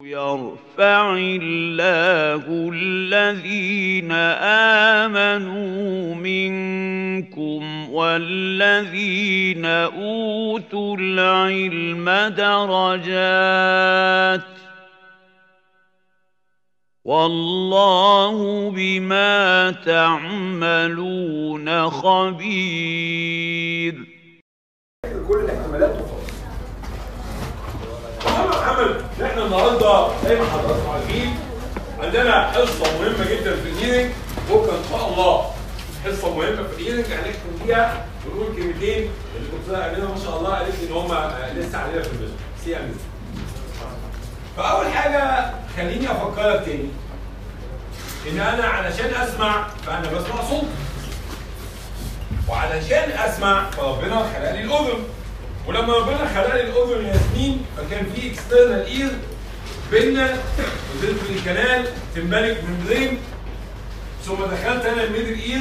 يرفع الله الذين آمنوا منكم والذين أوتوا العلم درجات والله بما تعملون خبير كل الاحتمالات وخلاص محمد محمد احنا النهارده زي ما حضراتكم عارفين عندنا حصه مهمه جدا في الهيرنج بكره ان شاء الله حصه مهمه في الهيرنج هنختم فيها ونقول كلمتين اللي كنت امينه ما شاء الله قالت لي ان هم لسه علينا في البيت سي امين فاول حاجه خليني افكرك تاني ان انا علشان اسمع فانا بسمع صوت وعلشان اسمع فربنا خلق لي الاذن ولما ربنا خلق لي الاذن ياسمين فكان في اكسترنال اير بينا نزلت في الكنال تمبالك ممبرين ثم دخلت انا الميدل اير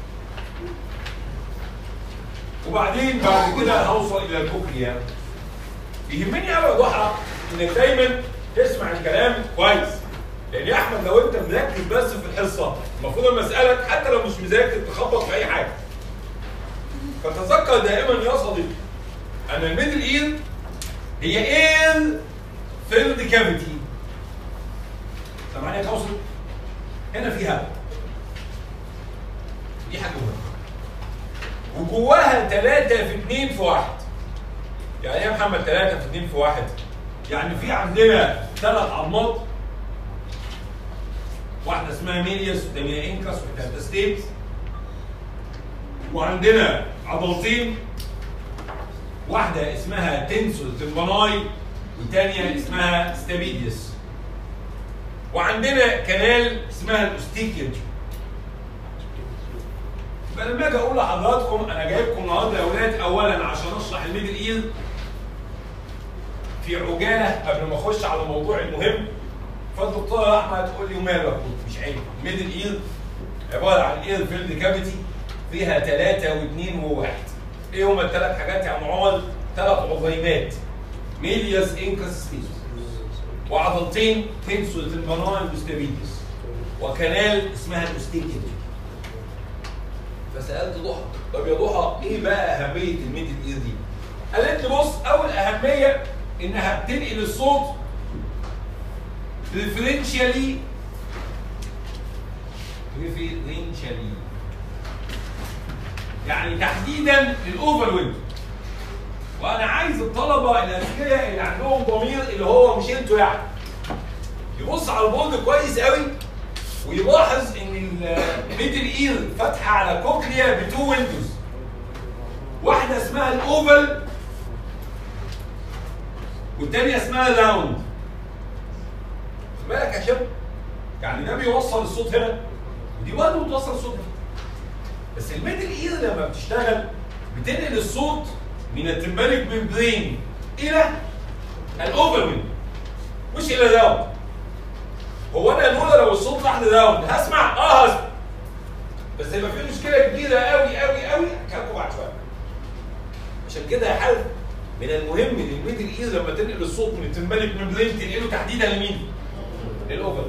وبعدين بعد كده هوصل الى الكوكليا يهمني قوي يا ضحى انك دايما تسمع الكلام كويس لان يا احمد لو انت مركز بس في الحصه المفروض لما اسالك حتى لو مش مذاكر تخبط في اي حاجه فتذكر دائما يا صديقي ان الميدل اير هي اير فيلد كافيتي سامعني يا كوثر هنا في هواء دي حاجه مهمه وجواها ثلاثة في اثنين في واحد يعني ايه يا محمد ثلاثة في اثنين في واحد؟ يعني في عندنا ثلاث عظمات واحدة اسمها ميليوس والثانية انكس والثالثة ستيبس وعندنا عضلتين واحدة اسمها تنسول تمباناي والثانية اسمها ستابيديوس وعندنا كنال اسمها الاوستيكيا فلما اجي اقول لحضراتكم انا جايبكم النهارده يا اولاد اولا عشان اشرح الميدل اير في عجاله قبل ما اخش على الموضوع المهم فالدكتوره احمد تقول لي ومالك مش عيب الميدل اير عباره عن اير فيلد كافيتي فيها ثلاثة واثنين وواحد. ايه هما الثلاث حاجات يا عم عمر؟ ثلاث عظيمات. ميلياس انكس سبيس. وعضلتين تنسول تمباناي وستابيديس. وكنال اسمها الاوستيكيا. فسالت ضحى طب يا ضحى ايه بقى اهميه الميدل اير دي؟ قالت لي بص اول اهميه انها بتنقل الصوت ريفرنشالي ريفرنشالي يعني تحديدا للاوفر ويند وانا عايز الطلبه الاذكياء اللي عندهم ضمير اللي هو مش انتوا يعني يبص على البورد كويس قوي ويلاحظ ان الميدل اير فاتحه على كوكليا بتو ويندوز واحده اسمها الاوفل والتانيه اسمها راوند خد بالك يا شباب يعني ده بيوصل الصوت هنا ودي برضه بتوصل الصوت هنا بس الميدل اير لما بتشتغل بتنقل الصوت من التمبانيك ممبرين الى الاوفر ويند مش الى الراوند هو انا لولا لو الصوت راح لراوند هسمع اه هسمع بس هيبقى في مشكله كبيره قوي قوي قوي هحكي بعد شويه عشان كده يا حاج من المهم ان الميدل اير لما تنقل الصوت من التمبانيك ممبرين تنقله تحديدا لمين؟ للاوفر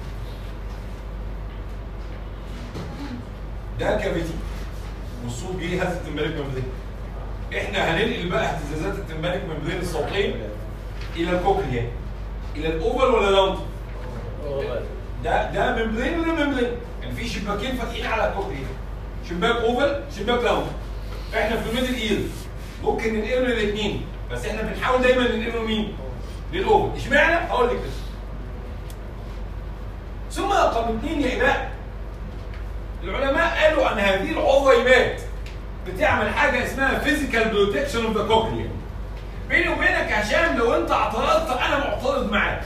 ده كافيتي والصوت جه هز التمبانيك ممبرين احنا هننقل بقى اهتزازات التمبانيك ممبرين الصوتيه الى الكوكليا الى الاوفر ولا راوند؟ ده ده ممبرين ولا ممبرين؟ يعني في شباكين فاتحين على الكوكليا شباك اوفر شباك راوند احنا في الميدل اير ممكن ننقله للاثنين بس احنا بنحاول دايما ننقله لمين؟ للاوفر اشمعنى؟ هقول لك بس ثم رقم اثنين يا إباء العلماء قالوا ان هذه العظيمات بتعمل حاجه اسمها فيزيكال بروتكشن اوف ذا كوكليا بيني وبينك يا هشام لو انت اعترضت انا معترض معاك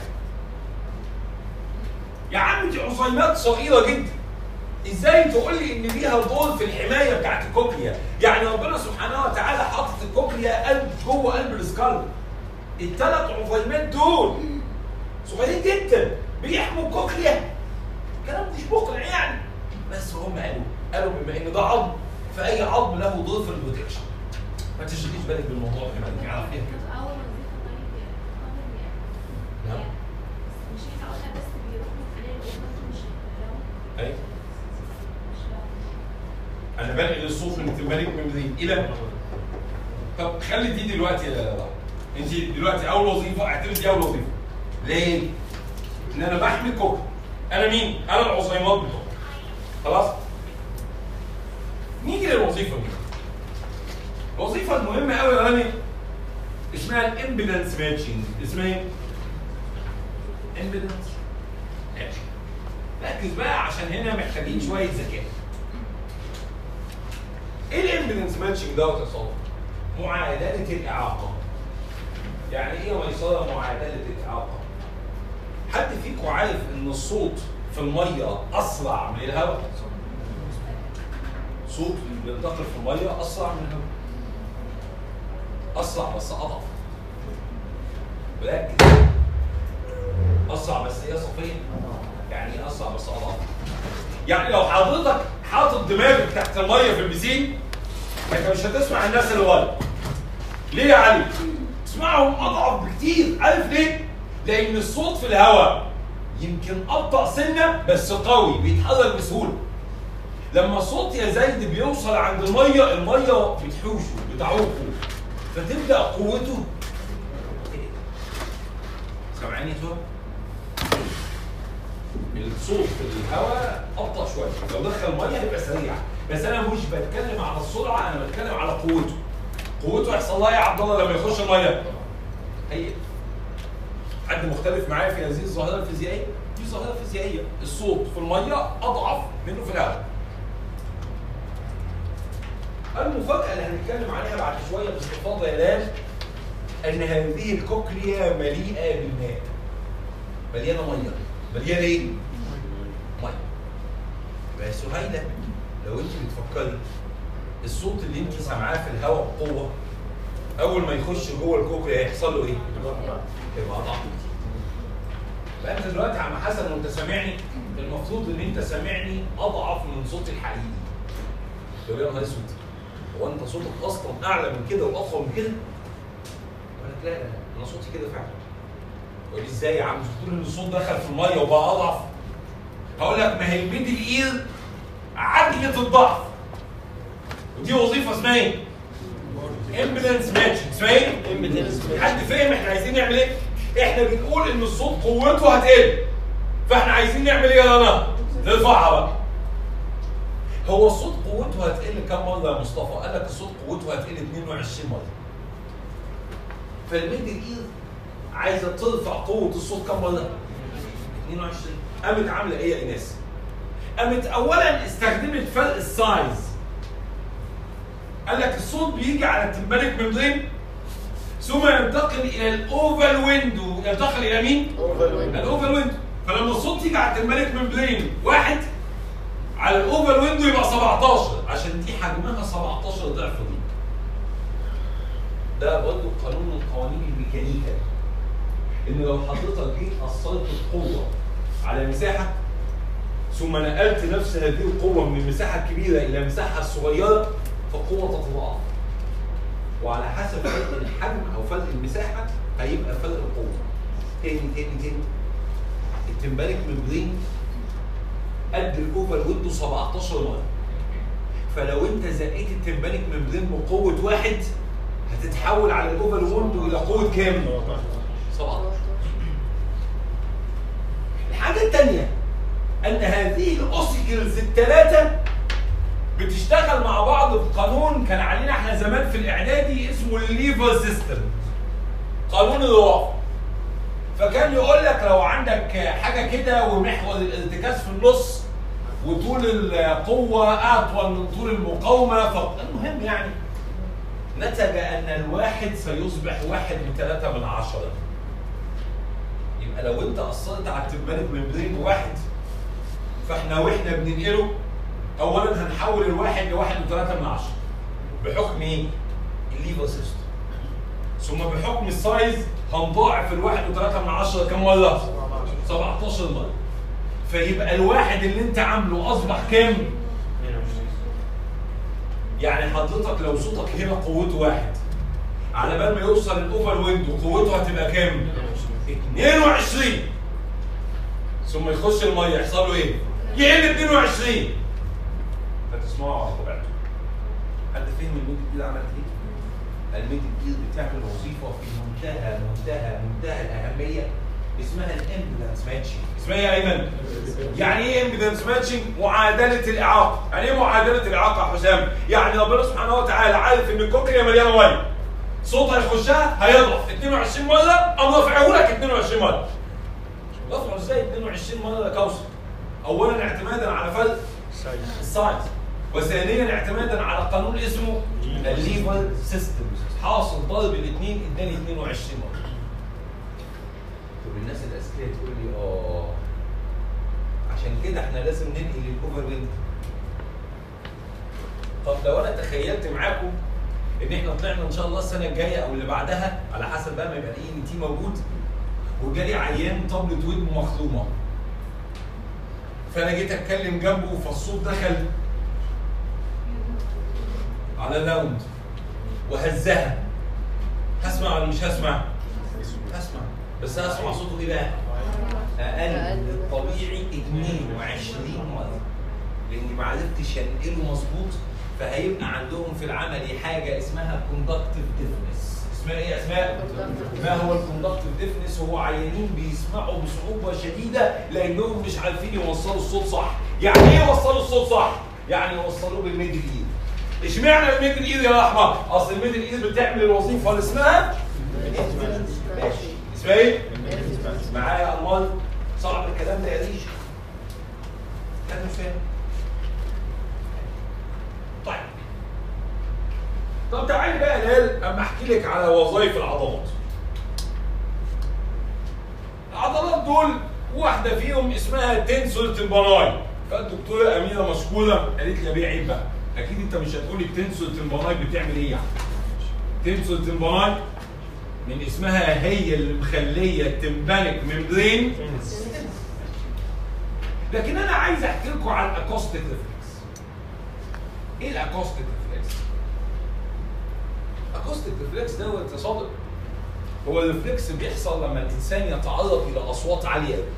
يا عم دي عظيمات صغيره جدا ازاي تقول لي ان ليها دور في الحمايه بتاعت الكوكليا يعني ربنا سبحانه وتعالى حاطط الكوكليا قلب جوه قلب السكال الثلاث عظيمات دول صغيرين جدا بيحموا الكوكليا كلام مش مقنع يعني بس هم قالوا قالوا بما ان ده عظم فاي عظم له دور في البروتكشن ما تشغليش بالك بالموضوع كمان اعرف ايه كده أول وظيفة طيب نعم. مش احنا قلنا بس بيروح من خلال الاوفر مش الهواء ايوه انا بنقل الصوت من التمبانيك ممبرين الى طب خلي دي دلوقتي يا ضحى انت دلوقتي اول وظيفه اعتبر دي اول وظيفه ليه؟ ان انا بحمي كوكا انا مين؟ انا العصيمات بتوعي خلاص؟ نيجي للوظيفه دي الوظيفه المهمه قوي يا رامي اسمها الامبيدنس ماتشنج اسمها ايه؟ امبيدنس ماتشنج ركز بقى عشان هنا محتاجين شويه ذكاء ايه الامبيدنس ماتشنج دوت يا صاحبي؟ معادله الاعاقه يعني ايه يا ميسره معادله الاعاقه؟ حد فيكم عارف ان الصوت في الميه اسرع من الهواء؟ صوت بينتقل في الميه اسرع من الهواء اسرع بس اضعف ركز اسرع بس هي صفيه يعني ايه اسرع بس اضعف يعني لو حضرتك حاطط دماغك تحت الميه في البسين انت مش هتسمع الناس اللي ورا ليه يا علي؟ تسمعهم اضعف بكتير عارف ليه؟ لان الصوت في الهواء يمكن ابطا سنه بس قوي بيتحرك بسهوله لما الصوت يا زيد بيوصل عند الميه الميه بتحوشه بتعوقه فتبدا قوته سامعين يا شباب؟ الصوت في الهواء ابطا شويه لو دخل ميه هيبقى سريع بس انا مش بتكلم على السرعه انا بتكلم على قوته قوته يحصل لها ايه يا عبد الله لما يخش الميه هي حد مختلف معايا في هذه الظاهره الفيزيائيه دي ظاهره فيزيائيه الصوت في الميه اضعف منه في الهواء المفاجاه اللي هنتكلم عليها بعد شويه باستفاضه يا لال ان هذه الكوكليا مليئه بالماء مليانه ميه مليانه ايه؟ ميه يبقى سهيله لو انت بتفكري الصوت اللي انت سامعاه في الهواء بقوه اول ما يخش جوه الكوكليا هيحصل له ايه؟ يبقى اضعف يبقى انت دلوقتي يا عم حسن وانت سامعني المفروض ان انت سامعني اضعف من صوتي الحقيقي تقول لي يا نهار اسود هو انت صوتك اصلا اعلى من كده واقوى من كده؟ اقول لك لا لا لا انا صوتي كده فعلا تقول لي ازاي يا عم مش بتقول ان الصوت دخل في الميه وبقى اضعف هقول لك ما هي الميدل اير عدلة الضعف ودي وظيفه اسمها ايه؟ امبيدنس ماتشنج اسمها ايه؟ حد فاهم احنا عايزين نعمل ايه؟ احنا بنقول ان الصوت قوته هتقل فاحنا عايزين نعمل ايه يا رنا؟ نرفعها بقى هو الصوت قوته هتقل كم مره يا مصطفى؟ قال لك الصوت قوته هتقل 22 مره فالميدل اير عايزه ترفع قوه الصوت كم مره؟ 22 قامت عامله ايه يا ايناس؟ قامت اولا استخدمت فرق السايز قال لك الصوت بيجي على التمبانيك ممبرين ثم ينتقل الى الاوفال ويندو ينتقل الى مين؟ الاوفال ويندو فلما الصوت يجي على التمبانيك ممبرين واحد على الاوفال ويندو يبقى 17 عشان دي حجمها 17 ضعف دي ده برضه قانون من قوانين الميكانيكا ان لو حضرتك جيت اثرت القوه على مساحه ثم نقلت نفس هذه القوه من المساحه الكبيره الى المساحه الصغيره فالقوه تتضاعف وعلى حسب فرق الحجم او فرق المساحه هيبقى فرق القوه تاني تاني تاني التمبانيك ممبرين قد الاوفر ويندو 17 مره فلو انت زقيت التمبانيك ممبرين بقوه واحد هتتحول على الاوفر ويندو الى قوه كام؟ 17 الحاجه الثانيه ان هذه الاوسيكلز الثلاثه بتشتغل مع بعض بقانون كان علينا احنا زمان في الاعدادي اسمه الليفر سيستم قانون الرافع فكان يقول لك لو عندك حاجه كده ومحور الارتكاز في النص وطول القوه اطول من طول المقاومه فالمهم يعني نتج ان الواحد سيصبح واحد وثلاثة من عشرة يبقى لو انت اثرت على التمبانيك ممبرين بواحد فاحنا واحنا بننقله اولا هنحول الواحد لواحد وثلاثة من عشرة بحكم ايه؟ الليفر سيستم ثم بحكم السايز هنضاعف الواحد وثلاثة من عشرة كم مرة؟ 17 مرة فيبقى الواحد اللي انت عامله اصبح كام؟ يعني حضرتك لو صوتك هنا قوته واحد على بال ما يوصل الاوفر ويندو قوته هتبقى كام؟ 22 ثم يخش الميه يحصل له ايه؟ يقل 22 فتسمعوا على طبيعته حد فهم الميد الايد عملت ايه؟ الميد الايد بتعمل وظيفه في منتهى منتهى منتهى الاهميه اسمها الامبيدنس ماتشنج اسمها ايه يا ايمن؟ يعني ايه امبيدنس ماتشنج؟ معادله الاعاقه، يعني ايه معادله الاعاقه يا حسام؟ يعني ربنا سبحانه وتعالى عارف ان الكوكليا مليانه ميه صوت هيخشها هيضعف 22 مره قام رافعه لك 22 مره رفعه ازاي 22 مره يا كوثر؟ اولا اعتمادا على فرق الساينس وثانيا اعتمادا على قانون اسمه الليفر سيستم حاصل ضرب الاثنين اداني 22 مره طب الناس الاذكياء تقول لي اه عشان كده احنا لازم ننقل الاوفر ويند طب لو انا تخيلت معاكم ان احنا طلعنا ان شاء الله السنه الجايه او اللي بعدها على حسب بقى ما يبقى الاي ان تي موجود وجالي عيان طبلة ودن مخرومه فانا جيت اتكلم جنبه فالصوت دخل على لاوند وهزها هسمع ولا مش هسمع؟ هسمع بس هسمع صوته ايه بقى؟ اقل من الطبيعي 22 مره لاني ما عرفتش انقله مظبوط فهيبقى عندهم في العملي حاجه اسمها كوندكتيف ديفنس اسمها ايه يا اسماء؟ ما هو الكوندكتيف ديفنس هو عيانين بيسمعوا بصعوبه شديده لانهم مش عارفين يوصلوا الصوت صح يعني ايه يوصلوا الصوت صح؟ يعني يوصلوه بالميدل ايد اشمعنى الميدل ايد يا احمد؟ اصل الميدل ايد بتعمل الوظيفه اللي اسمها ماشي اسمها ايه؟ معايا يا امال صعب الكلام ده يا ريش انا مش فاهم طيب طب تعالي بقى يا ليل اما احكي لك على وظائف العضلات العضلات دول واحده فيهم اسمها تنسول تمباناي فالدكتوره امينه مشكوره قالت لي يا بيه عيب بقى اكيد انت مش هتقولي التنسول تمباناي بتعمل ايه يعني تنسول تمباناي من اسمها هي اللي مخليه التمبانك ممبرين لكن انا عايز احكي لكم عن الاكوستيك ريفلكس ايه الاكوستيك ريفلكس الاكوستيك ريفلكس دوت يا صادق هو الريفلكس بيحصل لما الانسان يتعرض الى اصوات عاليه قوي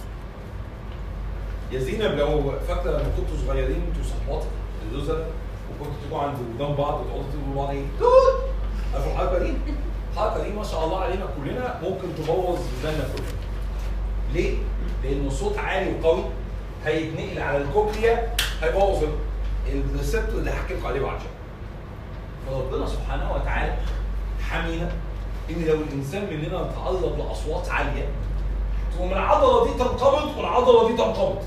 يا زينب لو فاكره لما كنتوا صغيرين انتوا وصحباتك الزوزة وكنتوا تيجوا عند قدام بعض وتقعدوا تقولوا لبعض ايه توت عارفوا الحركه دي؟ الحركه دي ما شاء الله علينا كلنا ممكن تبوظ بالنا كلنا ليه؟ لانه صوت عالي وقوي هيتنقل على الكوكليا هيبوظ الريسبتور اللي هحكي لكم عليه بعد شويه. فربنا سبحانه وتعالى حمينا ان لو الانسان مننا تعرض لاصوات عاليه تقوم العضله دي تنقبض والعضله دي تنقبض.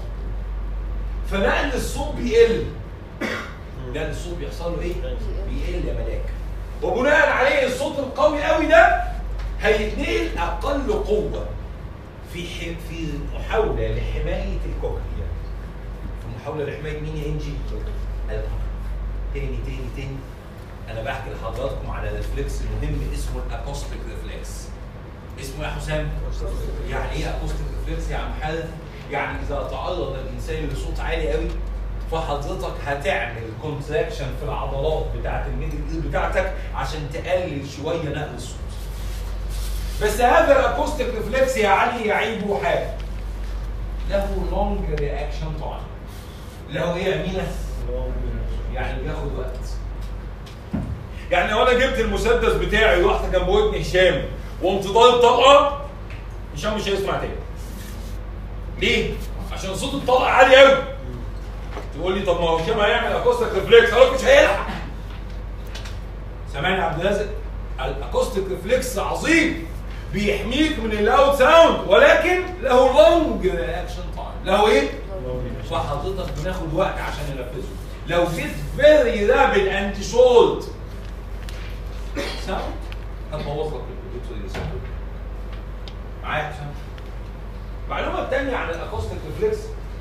فنقل الصوت بيقل. نقل الصوت بيحصل له ايه؟ بيقل يا ملاك. وبناء عليه الصوت القوي قوي ده هيتنقل اقل قوه في ح... في محاوله لحمايه الكوكليا في محاوله لحمايه مين يا انجي؟ القلب تاني تاني تاني انا بحكي لحضراتكم على ريفلكس مهم اسمه الاكوستيك ريفلكس اسمه يا حسام؟ يعني ايه اكوستيك ريفلكس يا عم حارث؟ يعني اذا تعرض الانسان لصوت عالي قوي فحضرتك هتعمل كونتراكشن في العضلات بتاعت الميدل اير بتاعتك عشان تقلل شويه نقل الصوت. بس هذا الاكوستيك ريفلكس يا علي يعيبه حاجه. له لونج رياكشن تايم. له ايه يا مينا؟ يعني بياخد وقت. يعني لو انا جبت المسدس بتاعي ورحت جنب ودن هشام وقمت ضارب طلقه هشام مش هيسمع تاني. ليه؟ عشان صوت الطلقه عالي قوي. تقول لي طب ما هو هشام هيعمل اكوستيك ريفلكس اقول لك مش هيلحق سامعني يا عبد الرازق الاكوستيك ريفلكس عظيم بيحميك من الاوت ساوند ولكن له لونج رياكشن تايم له ايه؟ فحضرتك بناخد وقت عشان ننفذه لو جيت فيري رابid اند شولد ساوند هتبوظ لك الدكتور معايا يا حسام؟ المعلومه الثانيه عن الاكوستيك ريفلكس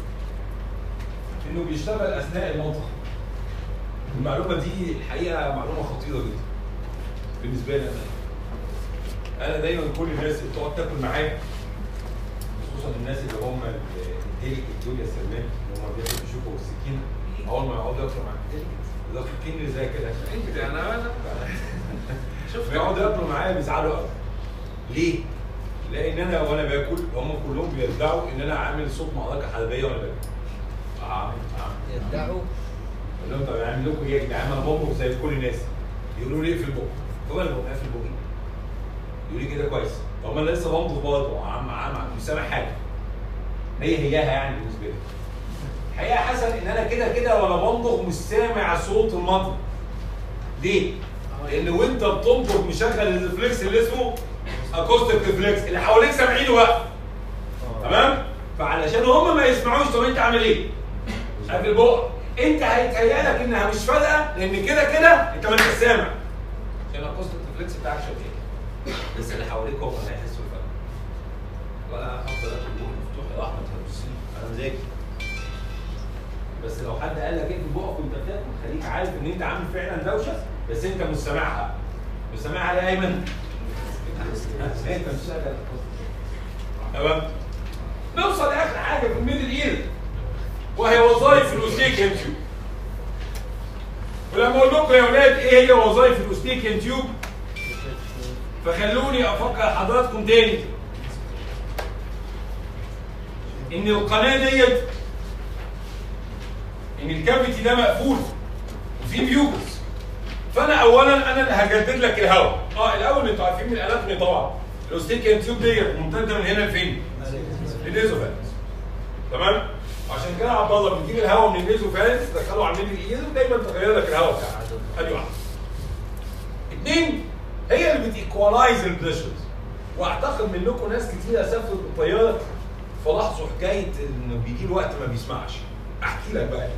انه بيشتغل اثناء المنطق المعلومه دي الحقيقه معلومه خطيره جدا بالنسبه لي انا انا دايما كل الناس اللي بتقعد تاكل معايا خصوصا الناس اللي هم الديليكت دول يا سلمان اللي هم بياكلوا بالشوكه والسكينه اول ما يقعدوا ياكلوا معايا ده فكرني زي كده انت انا انا شوف بيقعدوا ياكلوا معايا بيزعلوا قوي ليه؟ لان انا وانا باكل هم كلهم بيدعوا ان انا عامل صوت معركه حلبيه وانا باكل اعمل اعمل يدعوا اقول لهم طب اعمل لكم ايه يا جدعان انا بطبخ زي كل الناس يقولوا لي اقفل بقك هو انا بقوم قافل بقي يقول لي كده كويس طب ما انا لسه بطبخ برضه عم عم عم مش سامع حاجه هي هياها يعني بالنسبه لي الحقيقه يا حسن ان انا كده كده وانا بطبخ مش سامع صوت المطبخ ليه؟ لان وانت بتطبخ مشغل الريفلكس اللي اسمه اكوستيك ريفلكس اللي حواليك سامعينه بقى تمام؟ فعلشان هم ما يسمعوش طب انت عامل ايه؟ قافل بقك انت هيتهيأ لك انها مش فارقه لان كده كده انت ما انت سامع عشان الاكوستيك ريفلكس بتاعك شغال بس اللي حواليك هم اللي هيحسوا الفرق ولا افضل اكل بقي مفتوح يا احمد هتبص انا مزاجي بس لو حد قال لك اقفل بقك وانت بتاكل خليك عارف ان انت عامل فعلا دوشه بس انت مش سامعها مش سامعها ليه يا ايمن؟ انت مش شغال تمام نوصل لاخر حاجه في الميدل اير وهي وظائف الاوستيكيان تيوب ولما اقول لكم يا اولاد ايه هي وظائف الاوستيكيان تيوب فخلوني افكر حضراتكم تاني ان القناه ديت ان الكافيتي ده مقفول وفي ميوكس فانا اولا انا اللي هجدد لك الهواء اه الاول انتوا عارفين من الاناتومي طبعا الاوستيكيان تيوب ديت ممتده من هنا لفين؟ للنيزوفالس تمام؟ عشان كده يا عبد الله بتجيب الهواء من النيزوفالس تدخله على الميدل اير ودايما تغير لك الهواء بتاعك ادي واحده اثنين هي اللي بتيكوالايز البريشرز واعتقد منكم ناس كتير سافرت بالطياره فلاحظوا حكايه انه بيجي له وقت ما بيسمعش احكي لك بقى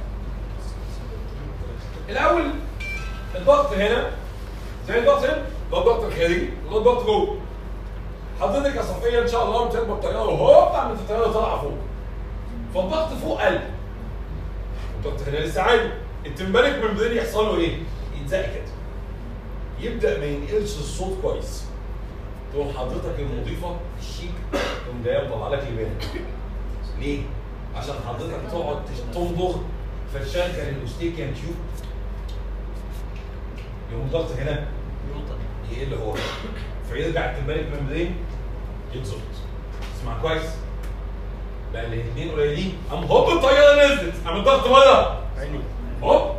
الاول الضغط هنا زي الضغط هنا ده الضغط الخارجي وده الضغط جوه حضرتك يا صفيه ان شاء الله بتركب الطياره وهوب عملت الطياره طالعه فوق فالضغط فوق قل الضغط هنا لسه عالي التمبريك ممبرين يحصل له ايه؟ يتزق كده يبدا ما ينقلش الصوت كويس تقوم حضرتك المضيفه الشيك تقوم جايه مطلع لك لبان ليه؟ عشان حضرتك تقعد تنضغ فتشغل الاوستيكيان تيوب يقوم الضغط هنا يقل هو فيرجع التمبريك ممبرين يتظبط اسمع كويس بقى الاثنين قليلين قام هوب الطياره نزلت قام الضغط ورا هوب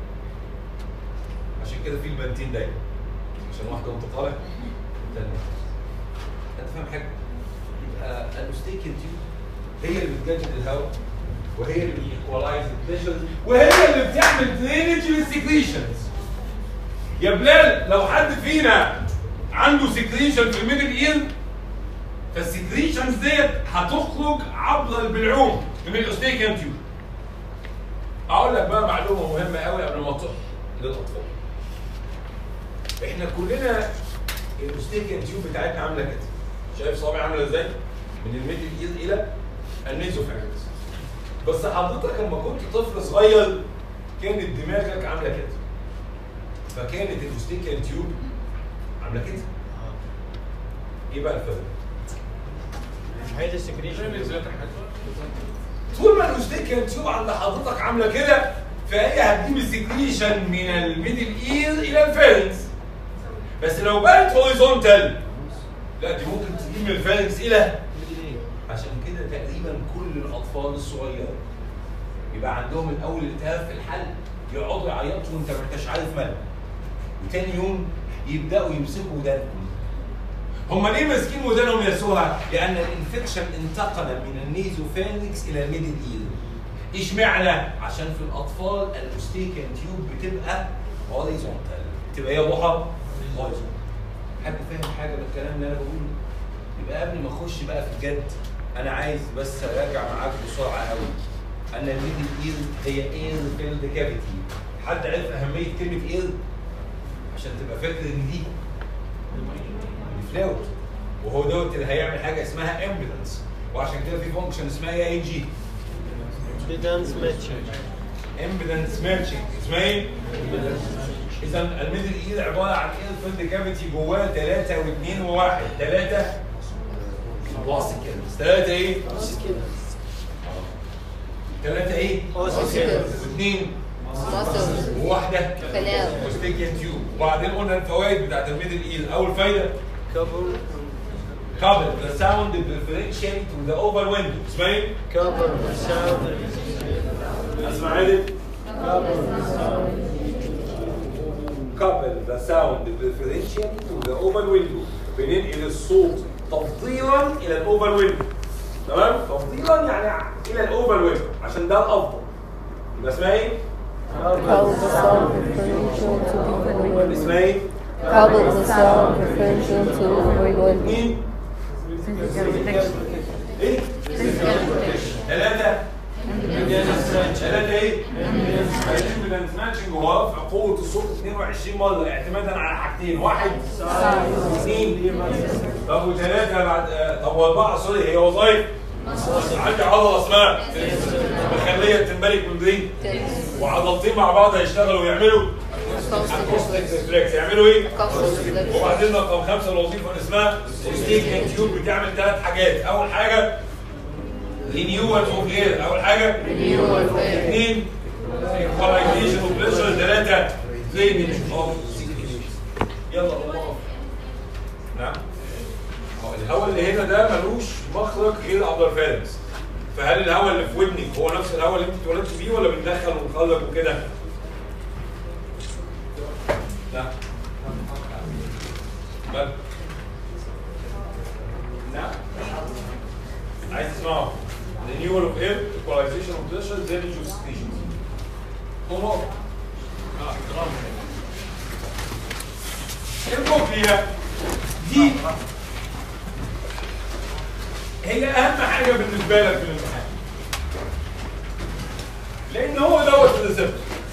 عشان كده في البنتين دايما عشان واحده وانت طالع والتانية انت فاهم حاجه؟ يبقى الاوستيكيان تيوب هي اللي بتجدد الهواء وهي اللي بتيكوالايز البريشر وهي اللي بتعمل درينج للسكريشنز يا بلال لو حد فينا عنده سكريشن في الميدل اير فالسكريشنز ديت هتخرج عبر البلعوم من الاوستيكيان تيوب اقول لك بقى معلومه مهمه قوي قبل ما تروح للاطفال احنا كلنا الاوستيكيان تيوب بتاعتنا عامله كده شايف صابعي عامله ازاي من الميدل اير الى النيزوفارينكس بس حضرتك لما كنت طفل صغير كانت دماغك عامله كده فكانت الاوستيكيان تيوب عامله كده ايه بقى الفرق؟ حيث السكريشن طول ما الاوستيكيان تيوب عند حضرتك عامله كده فهي هتجيب السكريشن من الميدل اير الى الفارنكس بس لو بقت هوريزونتال لا دي ممكن تجيب من الفارنكس الى عشان كده تقريبا كل الاطفال الصغيره يبقى عندهم الاول التهاب في الحلق يقعدوا يعيطوا وانت ما انتش عارف مالهم وتاني يوم يبداوا يمسكوا ودانهم هم ليه ماسكين ودانهم يسوها؟ لان الانفكشن انتقل من النيزوفينكس الى الميدل اير اشمعنى؟ عشان في الاطفال الاوستيكان تيوب بتبقى هوريزونتال تبقى هي ضحى هوريزونتال حد فاهم حاجه من الكلام اللي انا بقوله؟ يبقى قبل ما اخش بقى في الجد انا عايز بس اراجع معاك بسرعه قوي ان الميدل اير هي اير فيلد كافيتي حد عرف اهميه كلمه اير عشان تبقى فاكر ان دي الفلاوت وهو دوت اللي هيعمل حاجه اسمها امبيدنس وعشان كده في فانكشن اسمها اي اي جي بدانس ماتشنج امبيدنس ماتشنج اسمها ايه؟ اذا الميدل اير عباره عن اير فيلد كافيتي جواه 3 و2 و1 3 اوسيكلز 3 ايه؟ ثلاثة ايه؟ Ossicles. واثنين Muscles. وواحدة كلام. وستيكيان تيوب وبعدين قلنا الفوائد بتاعت الميدل اير أول فايدة كفر couple the sound preferentially to the open window اسمها ايه؟ Cover the sound. اسمع عادل Cover the sound. couple the sound preferentially to the open window بننقل الصوت تفضيلا الى الاوفر ويندو تمام تفضيلا يعني الى الاوفر ويندو عشان ده الافضل يبقى اسمها ايه؟ Couple the sound preferential to everyone. اسمها ايه؟ Couple the sound preferential to everyone. مين؟ ايه؟ ثلاثة ثلاثة ايه؟ الامبيدنس ماتشنج هو في قوة الصوت 22 مرة اعتمادا على حاجتين واحد اثنين طب وثلاثة بعد آه، طب واربعة سوري هي وظائف عندي عضلة اسمها مخلية تنبلك من دي وعضلتين مع بعض هيشتغلوا ويعملوا اكوستيك ريفلكس يعملوا ايه؟ وبعدين رقم خمسه الوظيفه اللي اسمها ستيك تيوب بتعمل ثلاث حاجات اول حاجه رينيوال اوف اير اول حاجه اثنين ايكواليزيشن اوف بريشر ثلاثه تريننج اوف يلا الله نعم هو الهواء اللي هنا ده ملوش مخرج غير عبر الفارنكس فهل الهواء اللي في ودنك هو نفس الهواء اللي انت اتولدت بيه ولا بندخل ونخرج وكده؟ لا بل نعم عايز تسمعه renewal of air equalization of pressure drainage of secretions طموح الكوكليا دي هي اهم حاجه بالنسبه لك في الامتحان لان هو دوت الريسبتور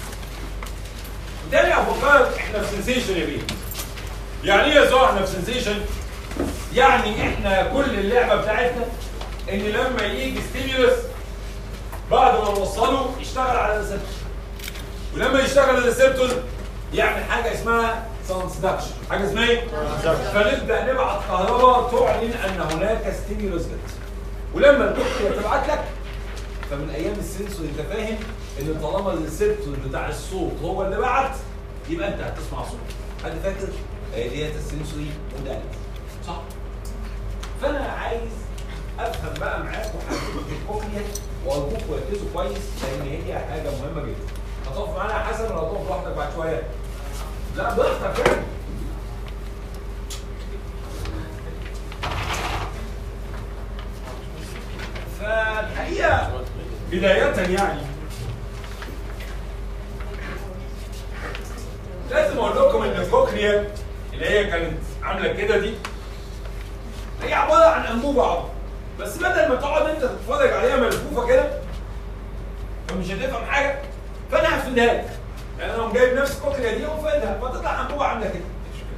تاني افكار احنا في سنسيشن يا بيه يعني ايه يا زهر احنا في سنسيشن يعني احنا كل اللعبه بتاعتنا ان لما يجي ستيمولس بعد ما نوصله يشتغل على الريسبتور ولما يشتغل الريسبتور يعمل حاجه اسمها ترانسدكشن حاجه اسمها ايه؟ فنبدا نبعت كهرباء تعلن ان هناك ستيمولس جت ولما الكوكسيا تبعت لك فمن ايام السنسور انت فاهم ان طالما الريسبتور بتاع الصوت هو اللي بعت يبقى انت هتسمع صوت حد فاكر هي ديت السنسوري موداليتي صح فانا عايز افهم بقى معاكم حاجه الكوكليا وارجوكم ركزوا كويس لان هي حاجه مهمه جدا هتقف معانا يا حسن ولا هتقف لوحدك بعد شويه؟ لا براحتك يعني فالحقيقه بدايه يعني لازم اقول لكم ان الكوكليا اللي هي كانت عامله كده دي هي عباره عن انبوبه عظم بس بدل ما تقعد انت تتفرج عليها ملفوفه كده فمش هتفهم حاجه فانا هفيدها لك يعني انا قوم جايب نفس الكوكليا دي وفادها فتطلع انبوبه عامله كده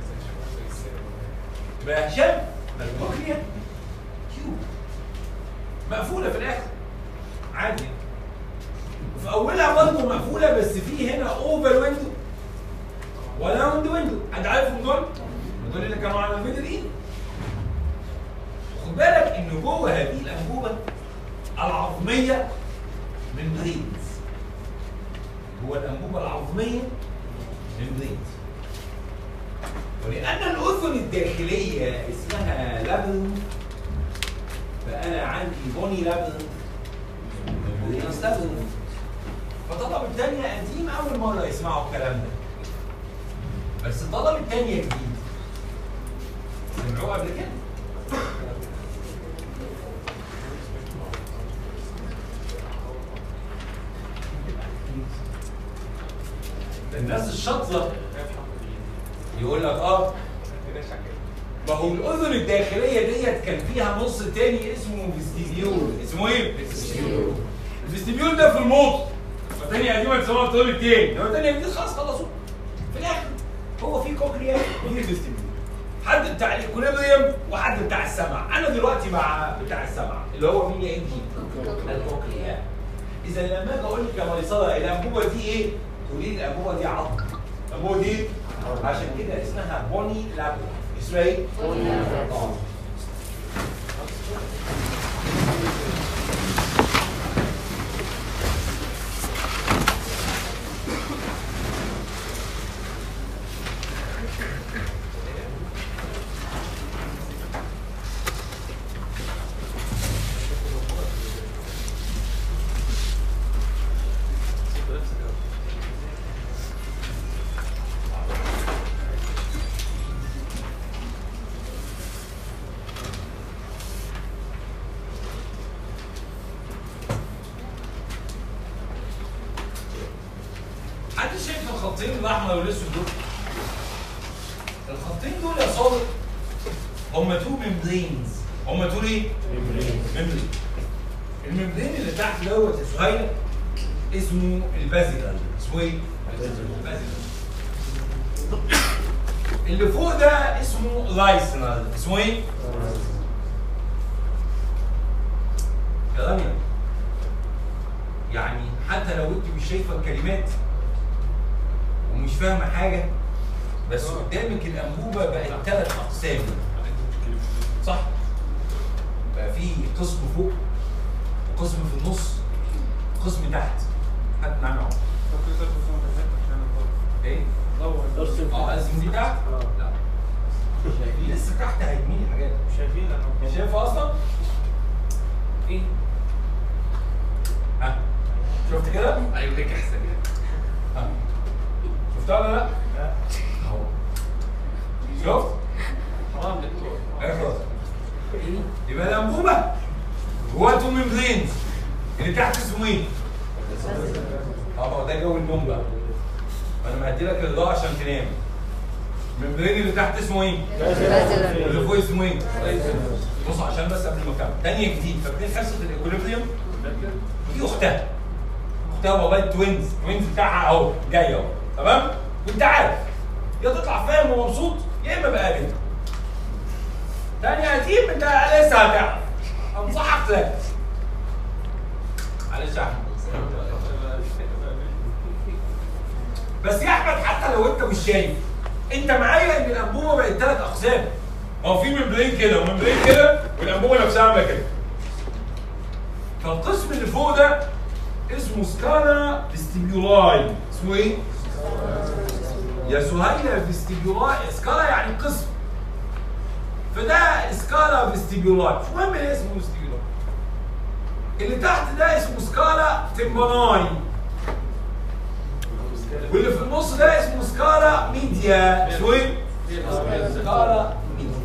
يبقى يا هشام الكوكليا كيوب مقفوله في الاخر عادي وفي اولها برضه مقفوله بس في هنا اوفر ويندو وراوند ويندو حد عارفهم دول؟ دول اللي كانوا على الميدل ايد خد بالك ان جوه هذه الانبوبه العظميه من بريدز جوه الانبوبه العظميه من بريدز ولان الاذن الداخليه اسمها لابن فانا عندي بوني لابن بريدز لابن فطلب الثانيه قديم اول مره يسمعوا الكلام ده بس الطلب الثانيه جديد سمعوه قبل كده الناس الشاطره يقول لك اه ما هو الاذن الداخليه ديت كان فيها نص تاني اسمه فيستيبيول اسمه ايه؟ فيستيبيول الفيستيبيول ده في الموت فتاني قديمه بيسموها الطالب التاني لما تاني جديد خلاص خلصوا في الاخر هو في كوكليا وفي فيستيبيول حد بتاع الاكوليبريم وحد بتاع السمع انا دلوقتي مع بتاع السمع اللي هو مين يا انجي الكوكليا اذا لما اجي اقول لك يا ميسره الانبوبه دي ايه تقولي لي الانبوبه دي عظم الانبوبه دي عشان كده اسمها بوني لابو اسمها ايه؟ بوني لابو الخطين الاحمر والاسود دول الخطين دول يا صادق هم تو ممبرينز هم تو ايه؟ ممبرين الممبرين اللي تحت دوت يا سهيله اسمه البازيلال اسمه ايه؟ البازيلال اللي فوق ده اسمه لايسنال اسمه ايه؟ يا رانيا يعني حتى لو انت مش شايفه الكلمات ومش فاهمه حاجه بس قدامك الانبوبه بقت ثلاث اقسام صح؟ بقى في قسم فوق وقسم في النص وقسم تحت حد معانا اهو ايه؟ ارسم اه لازم دي تحت؟ لا شايفين لسه تحت هيتميل حاجات شايفين مش شايفها اصلا؟ ايه؟ ها شفت كده؟ ايوه هيك احسن يعني ها شفتها ولا لا؟ اهو شفت؟ تمام دكتور اخلص يبقى الانبوبه جواها تو ممبرينز اللي تحت اسمه ايه؟ اه ما هو ده جو النوم بقى انا مهدي لك الاضاءه عشان تنام الممبرين اللي تحت اسمه ايه؟ واللي فوق اسمه ايه؟ بص عشان بس قبل ما اكمل تانية جديد فاكرين حصه الاكوليبريم؟ دي اختها اختها والله التوينز التوينز بتاعها اهو جاي اهو تمام؟ وانت عارف يا تطلع فاهم ومبسوط يا اما بقى كده تاني هتيم انت لسه هتعرف انصحك لا معلش يا احمد بس يا احمد حتى لو انت مش شايف انت معايا ان الانبوبه بقت ثلاث اقسام ما هو في ممبرين كده وممبرين كده والانبوبه نفسها عامله كده فالقسم اللي فوق ده اسمه سكالا فيستيبيولاي اسمه ايه؟ يا سهيلة فيستيبيولاي سكالا يعني قسم فده سكالا فيستيبيولاي مش مهم ايه اسمه فيستيبيولاي اللي تحت ده اسمه سكالا تمباناي واللي في النص ده اسمه سكالا ميديا اسمه ايه؟ سكالا ميديا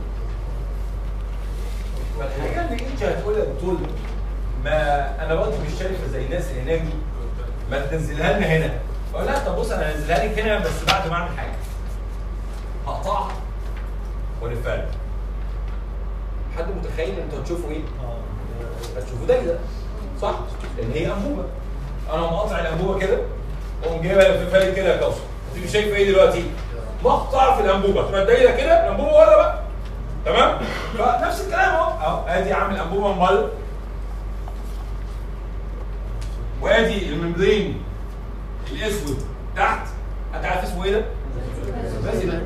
فالحاجه اللي انت هتقولها بتقول ما انا برضه مش شايفه زي الناس اللي هناك دي ما تنزلها لنا هنا بقول لها طب بص انا هنزلها لك هنا بس بعد ما اعمل حاجه هقطعها والفها لك. حد متخيل انتوا هتشوفوا ايه؟ هتشوفوا ده كده صح؟ لان هي انبوبه انا مقاطع الانبوبه كده واقوم جايبها لففها لك كده يا كوثر انت شايف ايه دلوقتي؟ مقطع في الانبوبه تبقى دايره كده الانبوبه ورا بقى تمام؟ فنفس الكلام اهو اهو ادي عامل انبوبه مال وادي الممبرين الاسود تحت انت عارف اسمه ايه ده؟ بازيلا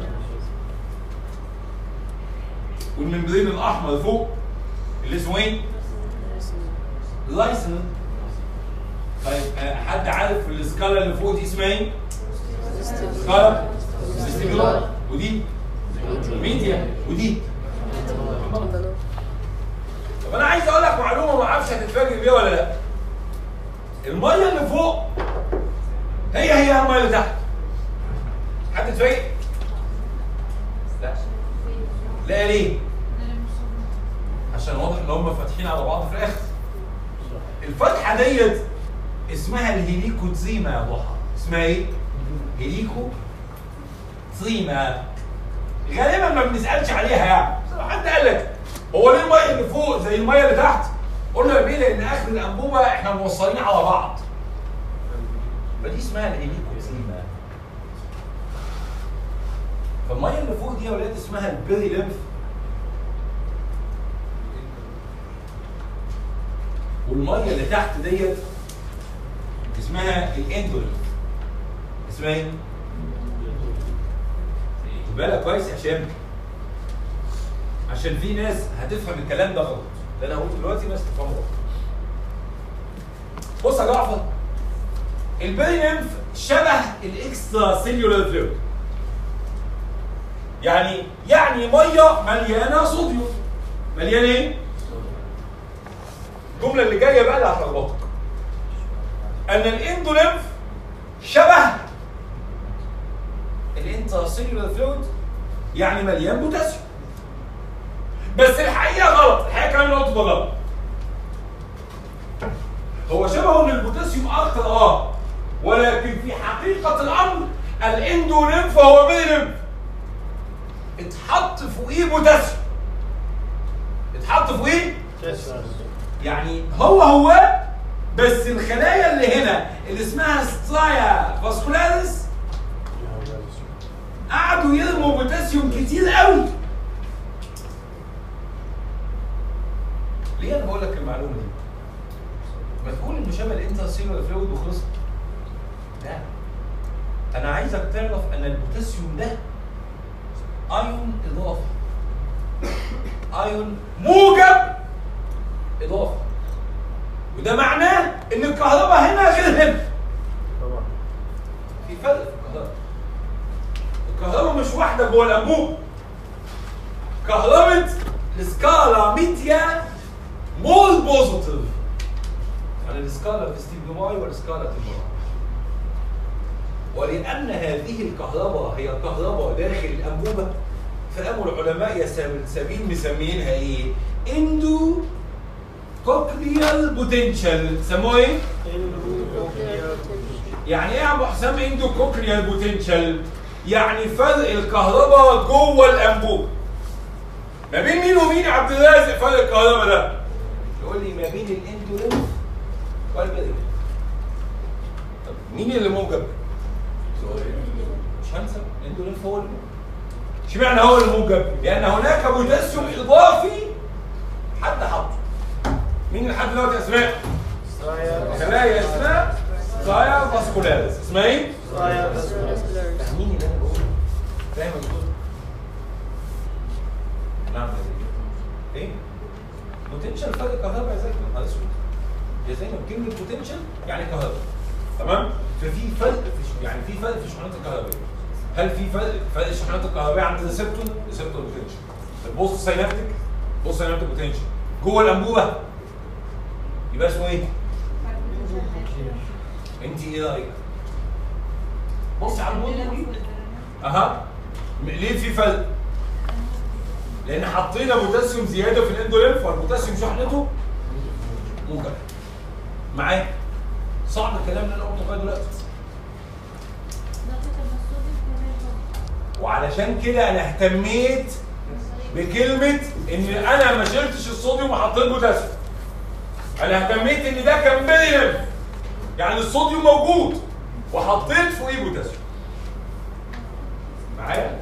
والممبرين الاحمر فوق اللي اسمه ايه؟ لايسن طيب آه، حد عارف السكالا اللي فوق دي اسمها ايه؟ سكالا فيستيبيولار ودي ميديا ودي طب انا عايز اقول لك معلومه ما اعرفش هتتفاجئ بيها ولا لا الميه اللي فوق هي هي الميه اللي تحت حد اتفاجئ؟ لا لا ليه؟ عشان واضح ان هم فاتحين على بعض في الاخر الفتحه ديت اسمها الهيليكوتزيما يا ضحى اسمها ايه؟ هيليكو تزيما غالبا ما بنسالش عليها يعني بس لو حد قال لك هو ليه الميه اللي فوق زي الميه اللي تحت؟ قلنا ليه؟ لان اخر الانبوبه احنا موصلين على بعض فدي اسمها الهيليكوتزيما فالميه اللي فوق دي يا ولاد اسمها البيري ليمف والميه اللي تحت ديت اسمها الاندوليمف اسمها ايه؟ خد بالك كويس يا هشام عشان في ناس هتفهم الكلام ده غلط اللي انا هقوله دلوقتي ناس تفهمه غلط بص يا جعفر البيري ليمف شبه الاكسترا سيلولار فلويد يعني يعني ميه مليانه صوديوم مليانه ايه؟ الجمله اللي جايه بقى اللي هتلخبطك ان الاندوليمف شبه الانترسيلولار فلويد يعني مليان بوتاسيوم بس الحقيقه غلط الحقيقه كمان قلت غلط هو شبهه ان البوتاسيوم اكتر اه ولكن في حقيقه الامر الاندوليمف هو ميليمف اتحط فوقيه بوتاسيوم اتحط فوقيه يعني هو هو بس الخلايا اللي هنا اللي اسمها سترايا فاسكولاريس قعدوا يرموا بوتاسيوم كتير قوي ليه انا بقول لك المعلومه دي؟ ما تقول انه شبه الانترسيلولار فلويد وخلصت لا انا عايزك تعرف ان البوتاسيوم ده ايون اضافي ايون موجب اضافي وده معناه ان الكهرباء هنا غير هنا طبعا في فرق في الكهرباء الكهرباء مش واحده جوه الانبوب كهرباء السكالا ميديا مول بوزيتيف يعني السكالا في ستيبلوماي والسكالا تيموراي ولأن هذه الكهرباء هي كهرباء داخل الأنبوبة فقاموا العلماء يسمين مسمينها إيه؟ اندو كوكليال بوتنشال سموه إيه؟ يعني ايه يا ابو حسام اندو كوكليال بوتنشال؟ يعني فرق الكهرباء جوه الانبوب. ما بين مين ومين يا عبد الرازق فرق الكهرباء ده؟ يقول لي ما بين الاندولينف والبريد. طب مين اللي موجب؟ مش هنسى الاندولينف هو اللي موجب. اشمعنى هو اللي موجب؟ لان هناك بوتاسيوم اضافي حد حطه. مين لحد دلوقتي اسماء؟ خلايا اسمها خلايا فاسكولاريس اسمها ايه؟ فاهمين اللي انا بقوله؟ فاهم اللي بقوله؟ نعم يا زي ايه؟ بوتنشال فرق كهرباء زي ما نهار اسود يا زي ما كلمه بوتنشال يعني كهرباء تمام؟ ففي فرق في ش- يعني في فرق في الشحنات الكهربائيه هل في فرق فرق الشحنات الكهربائيه عند الريسبتور؟ ريسبتور بوتنشال البوست سينابتيك بوست سينابتيك بوتنشال جوه الانبوبه يبقى اسمه ايه؟ انت ايه رايك؟ بص على الموضوع دي اها م- ليه في فرق؟ لان حطينا بوتاسيوم زياده في الاندولينف والبوتاسيوم شحنته موجب معايا صعب الكلام اللي انا قلته لغايه دلوقتي وعلشان كده انا اهتميت بكلمه ان انا ما شلتش الصوديوم وحطيت بوتاسيوم انا اهتميت ان ده كان بيلم يعني الصوديوم موجود وحطيت فوقيه بوتاسيوم معايا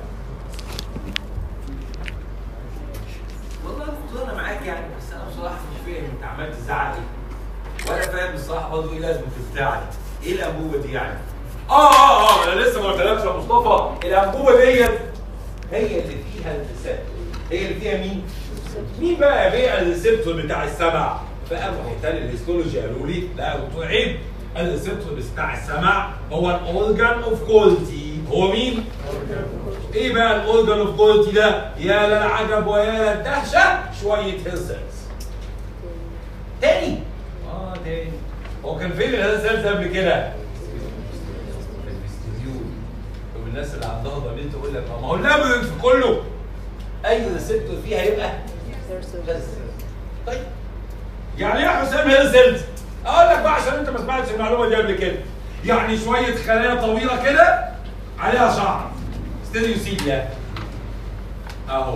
والله المفروض انا معاك يعني بس انا بصراحه مش فاهم انت عمال تزعق ايه ولا فاهم بصراحه برضه ايه لازمه البتاع دي ايه الانبوبه دي يعني اه اه اه انا لسه ما قلتلكش يا مصطفى الانبوبه ديت هي اللي فيها الريسبتور هي اللي فيها مين؟ مين بقى بيع الريسبتور بتاع السمع؟ فقاموا محيطان الهيستولوجي قالوا لي لا دكتور عيب الريسبتور بتاع السمع هو الاورجان اوف كولتي هو مين؟ ايه بقى الاورجان اوف كولتي ده؟ يا للعجب ويا للدهشه شويه هيرسلز تاني اه تاني هو كان فين الهيرسلز قبل كده؟ في الاستديو طب الناس اللي عندها ضمير تقول لك ما هو اللابرنت كله اي ريسبتور فيها يبقى هيرسلز طيب يعني ايه يا حسام هيرسلز؟ اقول لك بقى عشان انت ما سمعتش المعلومه دي قبل كده يعني شويه خلايا طويله كده عليها شعر ستيريوسيليا اهو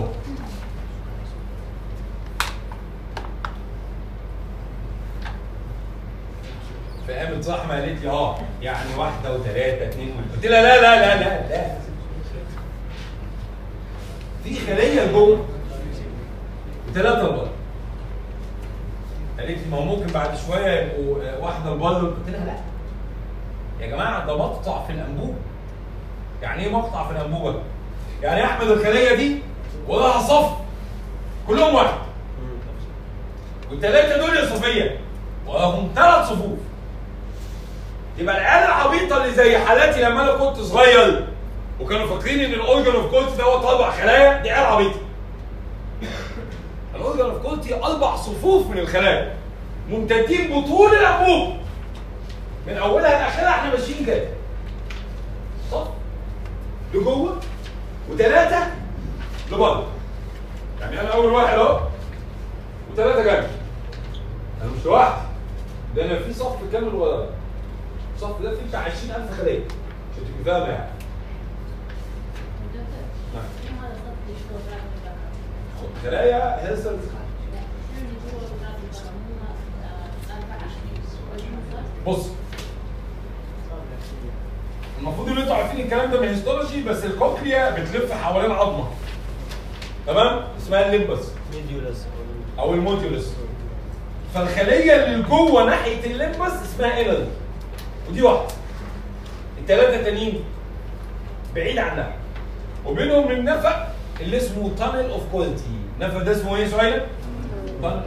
فقامت رحمه قالت لي اه يعني واحده وثلاثه اثنين قلت لها لا لا لا لا لا في خليه جوه وثلاثه لبره قالت لي ما هو ممكن بعد شويه يبقوا آه، واحده لبره قلت لها لا يا جماعه ده مقطع في الانبوب يعني ايه مقطع في الانبوبه؟ يعني يا احمد الخليه دي وراها صف كلهم واحد والثلاثه دول يا صفيه وراهم ثلاث صفوف يبقى العيال العبيطه اللي زي حالاتي لما انا كنت صغير وكانوا فاكرين ان الاورجن اوف كولت دوت اربع خلايا دي عيال عبيطه الاورجن اوف كولت اربع صفوف من الخلايا ممتدين بطول الانبوب من اولها لاخرها احنا ماشيين كده صح لجوه وثلاثه لبره يعني انا اول واحد اهو وثلاثه جنبي انا مش لوحدي ده انا في صف كامل ورايا الصف ده فيه بتاع 20000 خليه عشان تبقى فاهمه يعني نعم. خلايا هي سيلز بص المفروض ان انتوا عارفين الكلام ده من الهيستولوجي بس الكوكليا بتلف حوالين عظمه تمام اسمها الليمبس ميديولاس او الموديولس فالخليه اللي جوه ناحيه الليمبس اسمها انل ودي واحده الثلاثه التانيين بعيد عنها وبينهم النفق اللي اسمه تانل اوف كواليتي النفق ده اسمه ايه سهيله؟ تانل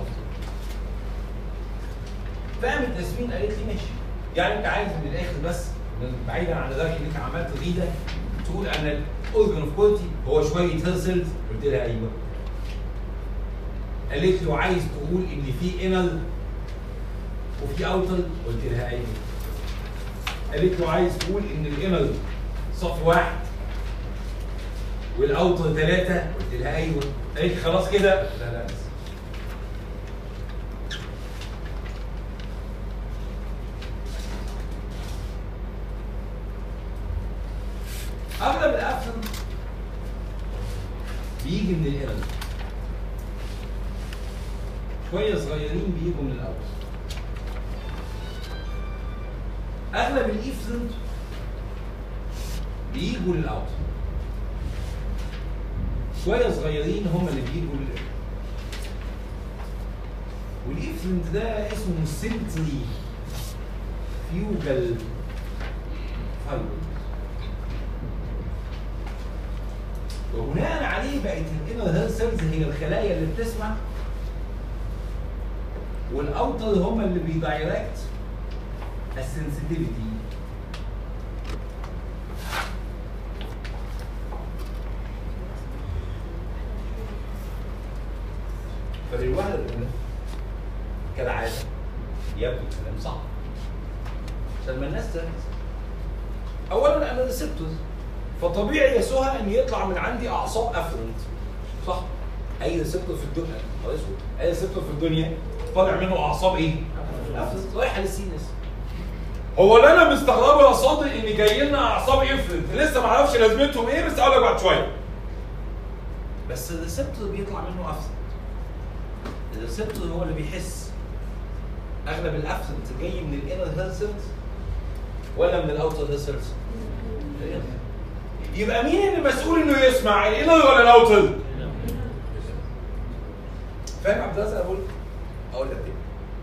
فقامت ياسمين قالت لي ماشي يعني انت عايز من الاخر بس بعيدا عن ذلك انك عملت غيده تقول ان الاورجن اوف كواليتي هو شويه هيرسلز قلت لها ايوه قالت له عايز تقول ان في انل وفي اوتل قلت لها ايوه قالت له عايز تقول ان الانل صف واحد والاوتل ثلاثه قلت لها ايوه قالت لي خلاص كده قلت لها لا بس اغلب الافلام بيجي من الانل شويه صغيرين بيجوا من الاول اغلب الايفزنت بيجوا للاوت شويه صغيرين هم اللي بيجوا لل والايفزنت ده اسمه سنتري فيوجل فايبر وبناء عليه بقت الانر هيل سيلز هي الخلايا اللي بتسمع والاوتر هم اللي بيدايركت السنسيتيفيتي فالوهله الاولى كالعاده يبدو الكلام صعب عشان ما الناس تركز اولا انا ريسبتورز فطبيعي يا سهى ان يطلع من عندي اعصاب افرنت صح اي ريسبتور في الدنيا خلاص اي ريسبتور في الدنيا طالع منه اعصاب ايه؟ افرنت رايحه للسينس هو اللي انا مستغربه يا صادق ان جاي لنا اعصاب افرنت لسه ما اعرفش لازمتهم ايه بس هقول لك بعد شويه بس الريسبتور بيطلع منه افرنت الريسبتور هو اللي بيحس اغلب الافرنت جاي من الانر هيرسلز ولا من الاوتر هيرسلز؟ يبقى مين اللي مسؤول انه يسمع الانر ولا الاوتر؟ فاهم عبد الرزاق اقول اقول لك ايه؟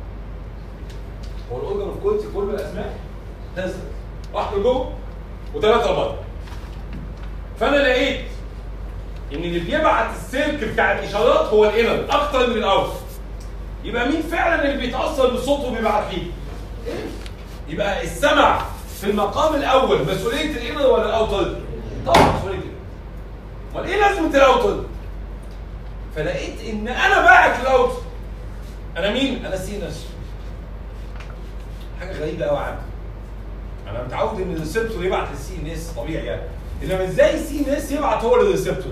هو الاورجن اوف كواليتي كله الاسماء نازل واحده جوه وثلاثه بره فانا لقيت ان اللي بيبعت السلك بتاع الاشارات هو الانر اكتر من الاوتر يبقى مين فعلا اللي بيتاثر بالصوت وبيبعت ليه؟ يبقى السمع في المقام الاول مسؤوليه الانر ولا الاوتر؟ طبعا مسؤوليه الانر امال ايه لازمه الاوتر؟ فلقيت ان انا باعت الاوتر انا مين؟ انا السينس حاجه غريبه قوي عندي انا متعود ان الريسبتور يبعت للسي ان اس طبيعي يعني انما ازاي السي ان اس يبعت هو للريسبتور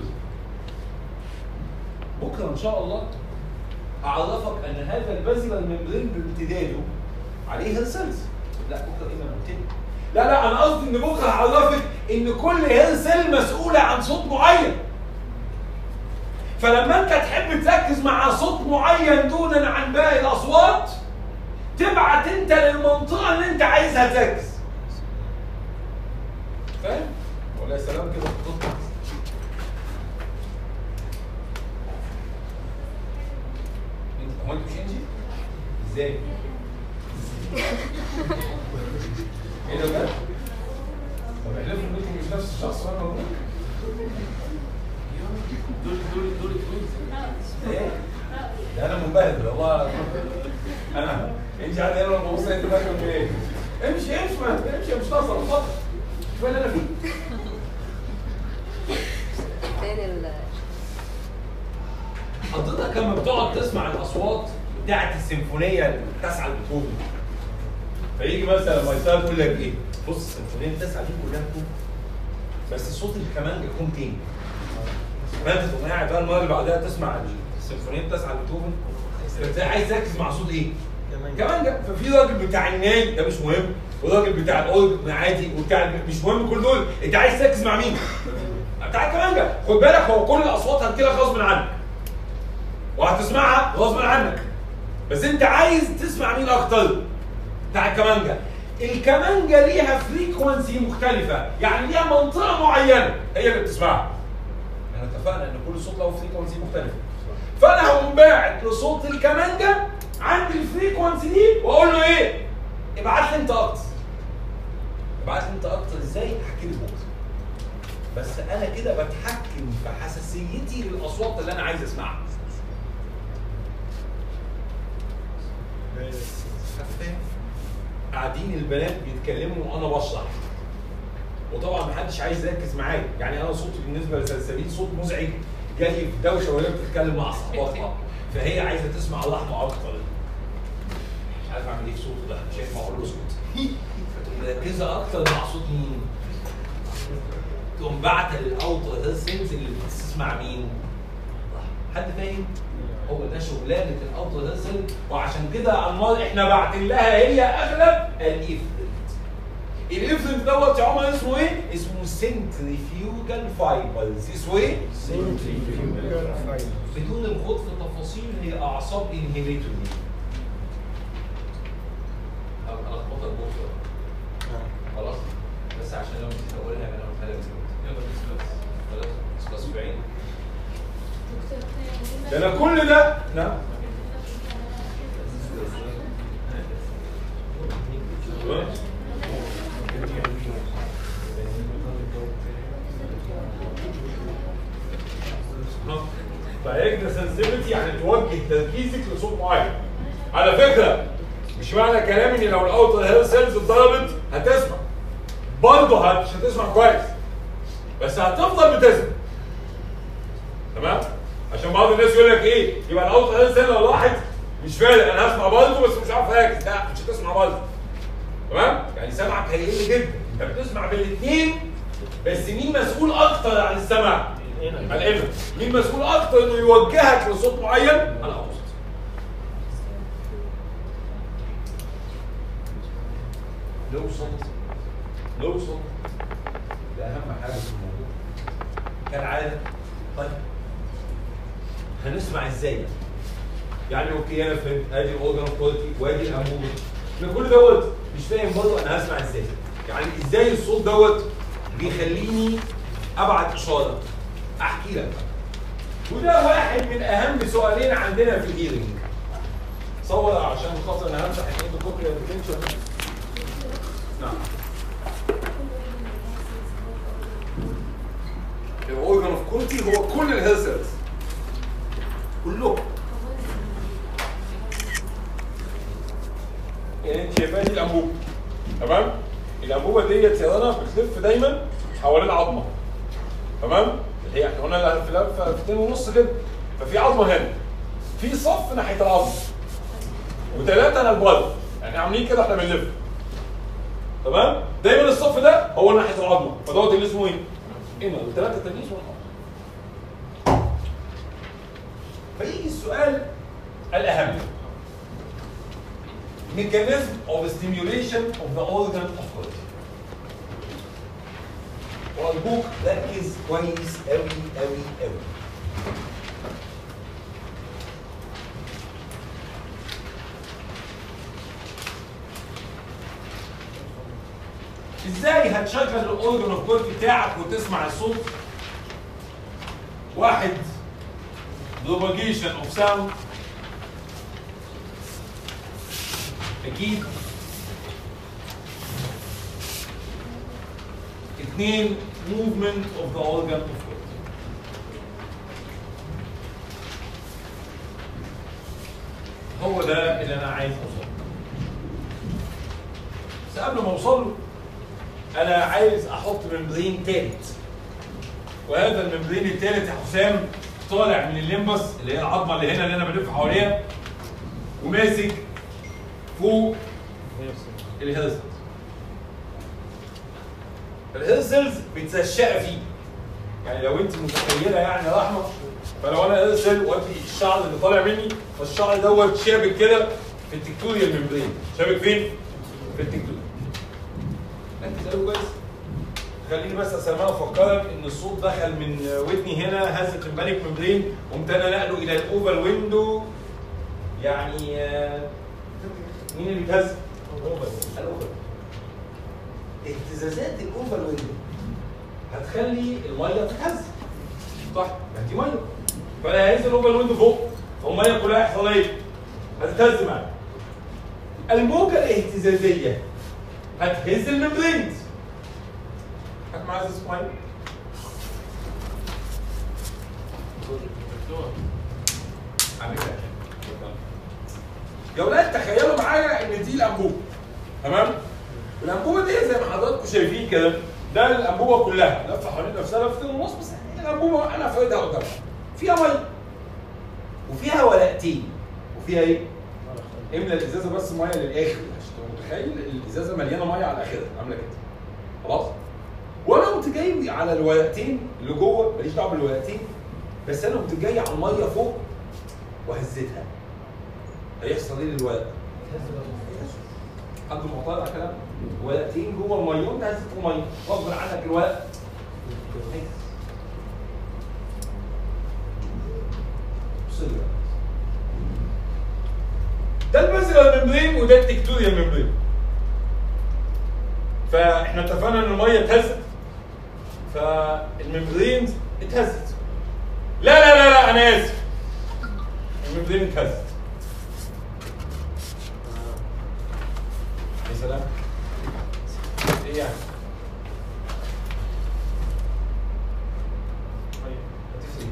بكره ان شاء الله اعرفك ان هذا البازلر ممبرين بامتداده عليه هيرسلز لا بكره ايه ما أنا قلت لك. لا لا انا قصدي ان بكره هعرفك ان كل هيرسل مسؤوله عن صوت معين فلما انت تحب تركز مع صوت معين دونا عن باقي الاصوات تبعت انت للمنطقه اللي انت عايزها تركز فاهم ولا يا سلام كده بتطلع انت هو انت مش انجي ازاي ايه ده بجد طب احلفوا انكم مش نفس الشخص وانا موجود دول دول دول توينز ايه ده انا منبهر والله انا انت قاعد هنا لما ببص انت فاكر من ايه امشي امشي ما امشي مش ناقصه اتفضل شوف اللي انا فيه تاني ال حضرتك لما بتقعد تسمع الاصوات بتاعت السيمفونيه التاسعه لبيتهوفن فيجي مثلا مايسار يقول لك ايه بص السيمفونيه التاسعه دي كلها كوم بس صوت الكمانجه كوم تاني فانت تقوم قاعد بقى المره اللي بعدها تسمع السيمفونيه التاسعه لبيتهوفن بتلاقي عايز تركز مع صوت ايه؟ كمانجا ففي راجل بتاع الناي ده مش مهم وراجل بتاع الاورج عادي وبتاع مش مهم كل دول انت عايز تركز مع مين؟ بتاع الكمانجا خد بالك هو كل الاصوات هتجيلك غصب عنك وهتسمعها غصب عنك بس انت عايز تسمع مين اكتر؟ بتاع الكمانجا الكمانجا ليها فريكونسي مختلفة يعني ليها منطقة معينة هي اللي بتسمعها احنا اتفقنا ان كل صوت له فريكونسي مختلفة فانا هقوم باعت لصوت الكمانجا عند الفريكونسي دي واقول له ايه؟ ابعت لي انت اكتر ابعت لي انت اكتر ازاي؟ احكي لك بكره بس انا كده بتحكم في حساسيتي للاصوات اللي انا عايز اسمعها فاهم؟ قاعدين البنات بيتكلموا وانا بشرح وطبعا محدش عايز يركز معايا يعني انا صوتي بالنسبه لسلسبيل صوت مزعج جاي في دوشه وهي بتتكلم مع صحباتها فهي عايزه تسمع اللحمه اكتر مش عارف اعمل ايه في صوته ده شايف ما اقول له صوت فتقوم مركزه اكتر مع صوت مين؟ تقوم باعته للاوتر هيرسنز اللي بتسمع مين؟ حد فاهم؟ هو ده شغلانه الاوتر هيرسنز وعشان كده امال احنا باعتين لها هي اغلب الافرنت الافرنت دوت يا عمر اسمه ايه؟ اسمه سنتريفيوجال فايبرز اسمه ايه؟ بدون الخوض في تفاصيل هي اعصاب انهيبيتوري الخبطك بكره خلاص بس عشان لو نسيت اقولها يبقى انا قلتها لك دلوقتي يلا بس خلاص خلاص في عيني ده انا كل ده نعم فهيجنا سنسيفيتي يعني توجه تركيزك لصوت معين على فكره مش معنى كلامي ان لو الاوتر هير سيلز اتضربت هتسمع برضه هت- مش هتسمع كويس بس هتفضل بتسمع تمام عشان بعض الناس يقول لك ايه يبقى الاوتر هير سيل لو راحت مش فارق انا هسمع برضه بس مش عارف اركز لا مش هتسمع برضه تمام يعني سمعك هيقل جدا انت بتسمع بالاثنين بس مين مسؤول اكتر عن السمع؟ الانر مين مسؤول اكتر انه يوجهك لصوت معين؟ الاوسط لو صوت لو صوت ده اهم حاجه في الموضوع كالعاده طيب هنسمع ازاي؟ يعني اوكي انا فهمت ادي الاورجن كواليتي وادي الانبوبه انا كل دوت مش فاهم برضه انا هسمع ازاي يعني ازاي الصوت دوت بيخليني ابعت اشاره احكي لك بقى. وده واحد من اهم سؤالين عندنا في الهيرنج صور عشان خاطر انا همسح الايد كوبري اتنشن نعم الاورجن اوف كواليتي هو كل الهيرسلز كلهم يعني انت شايفاها دي الانبوبه تمام الانبوبه ديت يا رنا بتلف دايما حوالين عظمه تمام اللي هي احنا قلنا في لفه لفتين ونص كده ففي عظمه هنا في صف ناحيه العظم وثلاثه انا البر يعني عاملين كده احنا بنلف تمام دايما الصف ده هو ناحيه العظمه فدوت اللي اسمه ايه؟ هنا والثلاثه التانيين اسمهم العظمه فيجي السؤال الاهم mechanism of stimulation of the organ of quality. وارجوك ركز كويس قوي قوي قوي. ازاي هتشغل الاورجن اوف كواليتي بتاعك وتسمع الصوت؟ واحد propagation of sound اكيد اثنين movement of the organ of God هو ده اللي انا عايز اوصله بس قبل ما اوصل له انا عايز احط ممبرين تالت وهذا الممبرين التالت يا حسام طالع من الليمبس اللي هي العظمه اللي هنا اللي انا بلف حواليها وماسك فوق الهيرسلز الهيرسلز متسشقه فيه يعني لو انت متخيله يعني يا رحمه فلو انا هيرسل وادي الشعر اللي طالع مني فالشعر دوت شابك كده في التكتوريال ممبرين شابك فين؟ في التكتوريال انت تساله كويس خليني بس اسمع افكرك ان الصوت دخل من ودني هنا هز التمبانيك ممبرين قمت انا نقله الى الاوفال ويندو يعني آه، مين اللي بيتهز؟ الاوفال اهتزازات الاوفال ويندو هتخلي الميه تتهز صح؟ ما دي ميه فانا هينزل الاوفال ويندو فوق فالميه كلها يحصل ايه؟ هتتهز معايا الموجه الاهتزازيه هتهز الممبرينز حد معاه ازازه ميه؟ عاملها يا ولاد تخيلوا معايا ان دي الانبوبه تمام؟ الانبوبه دي زي ما حضراتكم شايفين كده ده الانبوبه كلها لفه حوالين نفسها لفتين ونص بس الانبوبه انا فايدها قدامها فيها ميه وفيها ورقتين وفيها ايه؟ املى الازازه بس ميه للاخر عشان تبقى متخيل الازازه مليانه ميه على اخرها عامله كده خلاص؟ وانا قمت جاي على الورقتين اللي جوه ماليش دعوه بالورقتين بس انا قمت جاي على الميه فوق وهزيتها هيحصل ايه للورق؟ حد معترض على الكلام؟ ورقتين جوه الميه وانت هزيت الميه غصب عنك الورق بص لي بقى. ده البازلر ممبرين وده التكتوريال ممبرين فاحنا اتفقنا ان الميه اتهزت فالممبرين اتهزت لا لا لا لا انا اسف الممبرين اتهزت يا سلام ايه يعني طيب هتفرق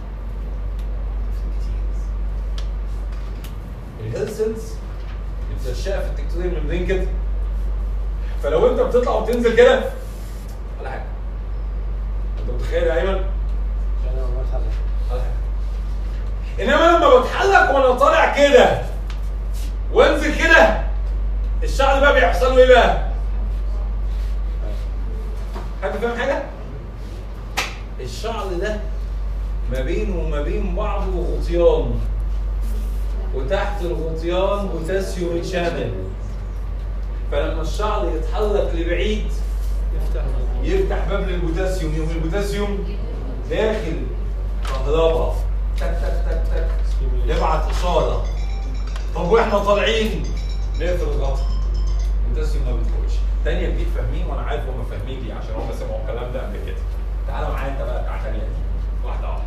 الهيلسنس مترشقه في التكتوريال ممبرين كده فلو انت بتطلع وتنزل كده ولا حاجه انت متخيل يا ايمن انا ما اتحرك ولا حاجه انما لما بتحرك وانا طالع كده وانزل كده الشعر بقى بيحصل له ايه بقى؟ حد فاهم حاجه؟ الشعر ده ما بينه وما بين بعضه غطيان وتحت الغطيان بوتاسيوم شامل فلما الشعر يتحرك لبعيد يفتح يفتح باب للبوتاسيوم يوم البوتاسيوم داخل كهرباء تك تك تك تك يبعت اشاره طب واحنا طالعين نقفل الغطا البوتاسيوم ما بيدخلش تانية جديد فاهمين وانا عارف هم فاهمين ليه عشان هم سمعوا الكلام ده قبل كده تعالى معايا انت بقى بتاع تانية دي واحده واحده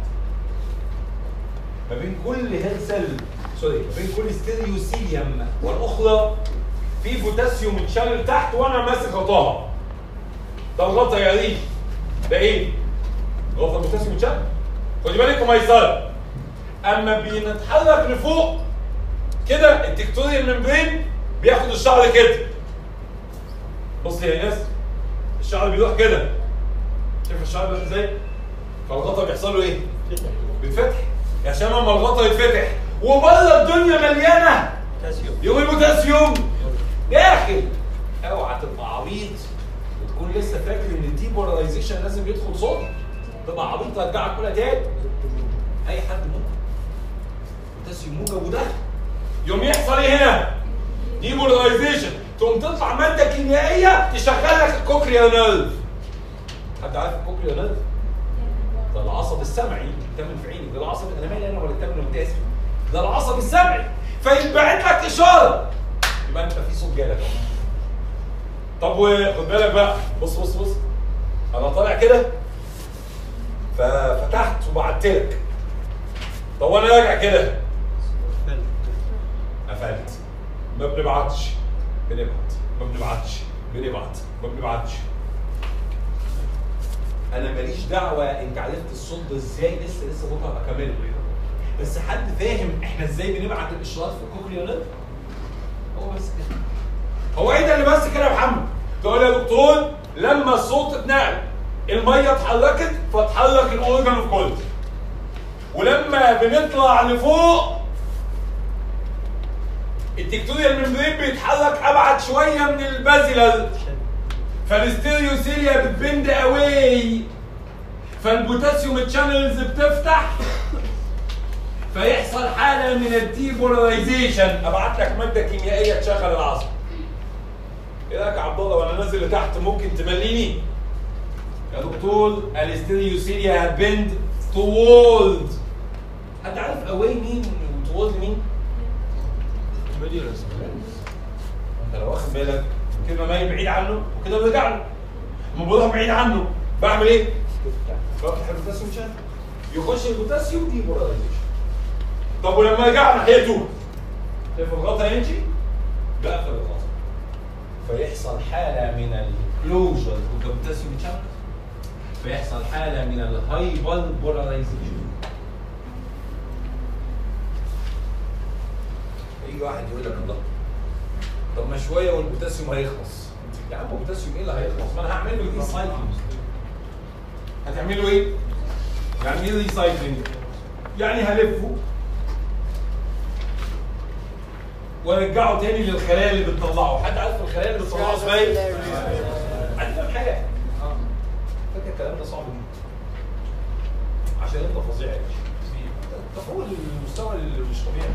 ما بين كل هيل سيل سوري ما بين كل ستيريوسيليوم والاخرى في بوتاسيوم اتشال تحت وانا ماسك غطاها ده الغطا يا ريت ده ايه؟ غطا البوتاسيوم اتشال خدي بالك يا ميسره اما بنتحرك لفوق كده التكتوريال ممبرين بياخد الشعر كده بص يا ناس الشعر بيروح كده شايف الشعر بيروح ازاي؟ فالغطا بيحصل له ايه؟ بيتفتح عشان لما الغطا يتفتح وبره الدنيا مليانه كاسيوم يوم البوتاسيوم داخل اوعى تبقى عبيط وتكون لسه فاكر ان الديبولاريزيشن لازم يدخل صوت تبقى عبيط ترجعك كلها تاني اي حد ممكن بوتاسيوم موجب ودخل يوم يحصل ايه هنا؟ ديبولاريزيشن تقوم تطلع ماده كيميائيه تشغل لك الكوكريا نيرف حد عارف الكوكريا نيرف؟ ده العصب السمعي التامن في عينك ده العصب انا مالي انا ولا التامن والتاسع ده العصب السمعي فيتبعت لك اشاره يبقى انت في صوت جالك اهو طب وخد بالك بقى بص بص بص انا طالع كده ففتحت وبعت لك طب وانا راجع كده قفلت ما بنبعتش بنبعت ما بنبعتش بنبعت ما بنبعتش انا ماليش دعوه انت عرفت الصوت ده ازاي لسه لسه بكره اكمله بس حد فاهم احنا ازاي بنبعت الاشارات في الكوكليا نيرف هو بس كده هو ايه ده اللي بس كده يا محمد تقول يا دكتور لما الصوت اتنقل الميه اتحركت فاتحرك الاورجن اوف كولد ولما بنطلع لفوق التكتوريال ممبرين بيتحرك ابعد شويه من البازيلر فالستيريوسيليا بتبند اواي فالبوتاسيوم تشانلز بتفتح فيحصل حاله من الديبولاريزيشن ابعت لك ماده كيميائيه تشغل العصب ايه رايك يا عبد الله وانا نازل لتحت ممكن تمليني يا دكتور الاستيريوسيليا هتبند تولد حد عارف اواي مين وتولد مين؟ انت لو واخد بالك كده مايل بعيد عنه وكده برجع له لما بروح بعيد عنه بعمل ايه؟ بفتح البوتاسيوم شانل يخش البوتاسيوم دي بولاريزيشن طب ولما رجع ناحيته شايف الغطا يمشي بقفل الغطا فيحصل حاله من الكلوجر والبوتاسيوم شانل فيحصل حاله من الهايبر بولاريزيشن يجي واحد يقول لك الله طب ما شويه والبوتاسيوم هيخلص يا عم البوتاسيوم ايه اللي هيخلص؟ ما انا هعمل له ريسايكلينج هتعملوا ايه؟ يعني ايه ريسايكلينج؟ يعني هلفه وارجعه تاني للخلايا اللي بتطلعه، حد عارف الخلايا اللي بتطلعه اسمها ايه؟ حد فاهم حاجه؟ فاكر الكلام ده صعب جدا عشان انت فظيع يا باشا انت فوق المستوى اللي مش طبيعي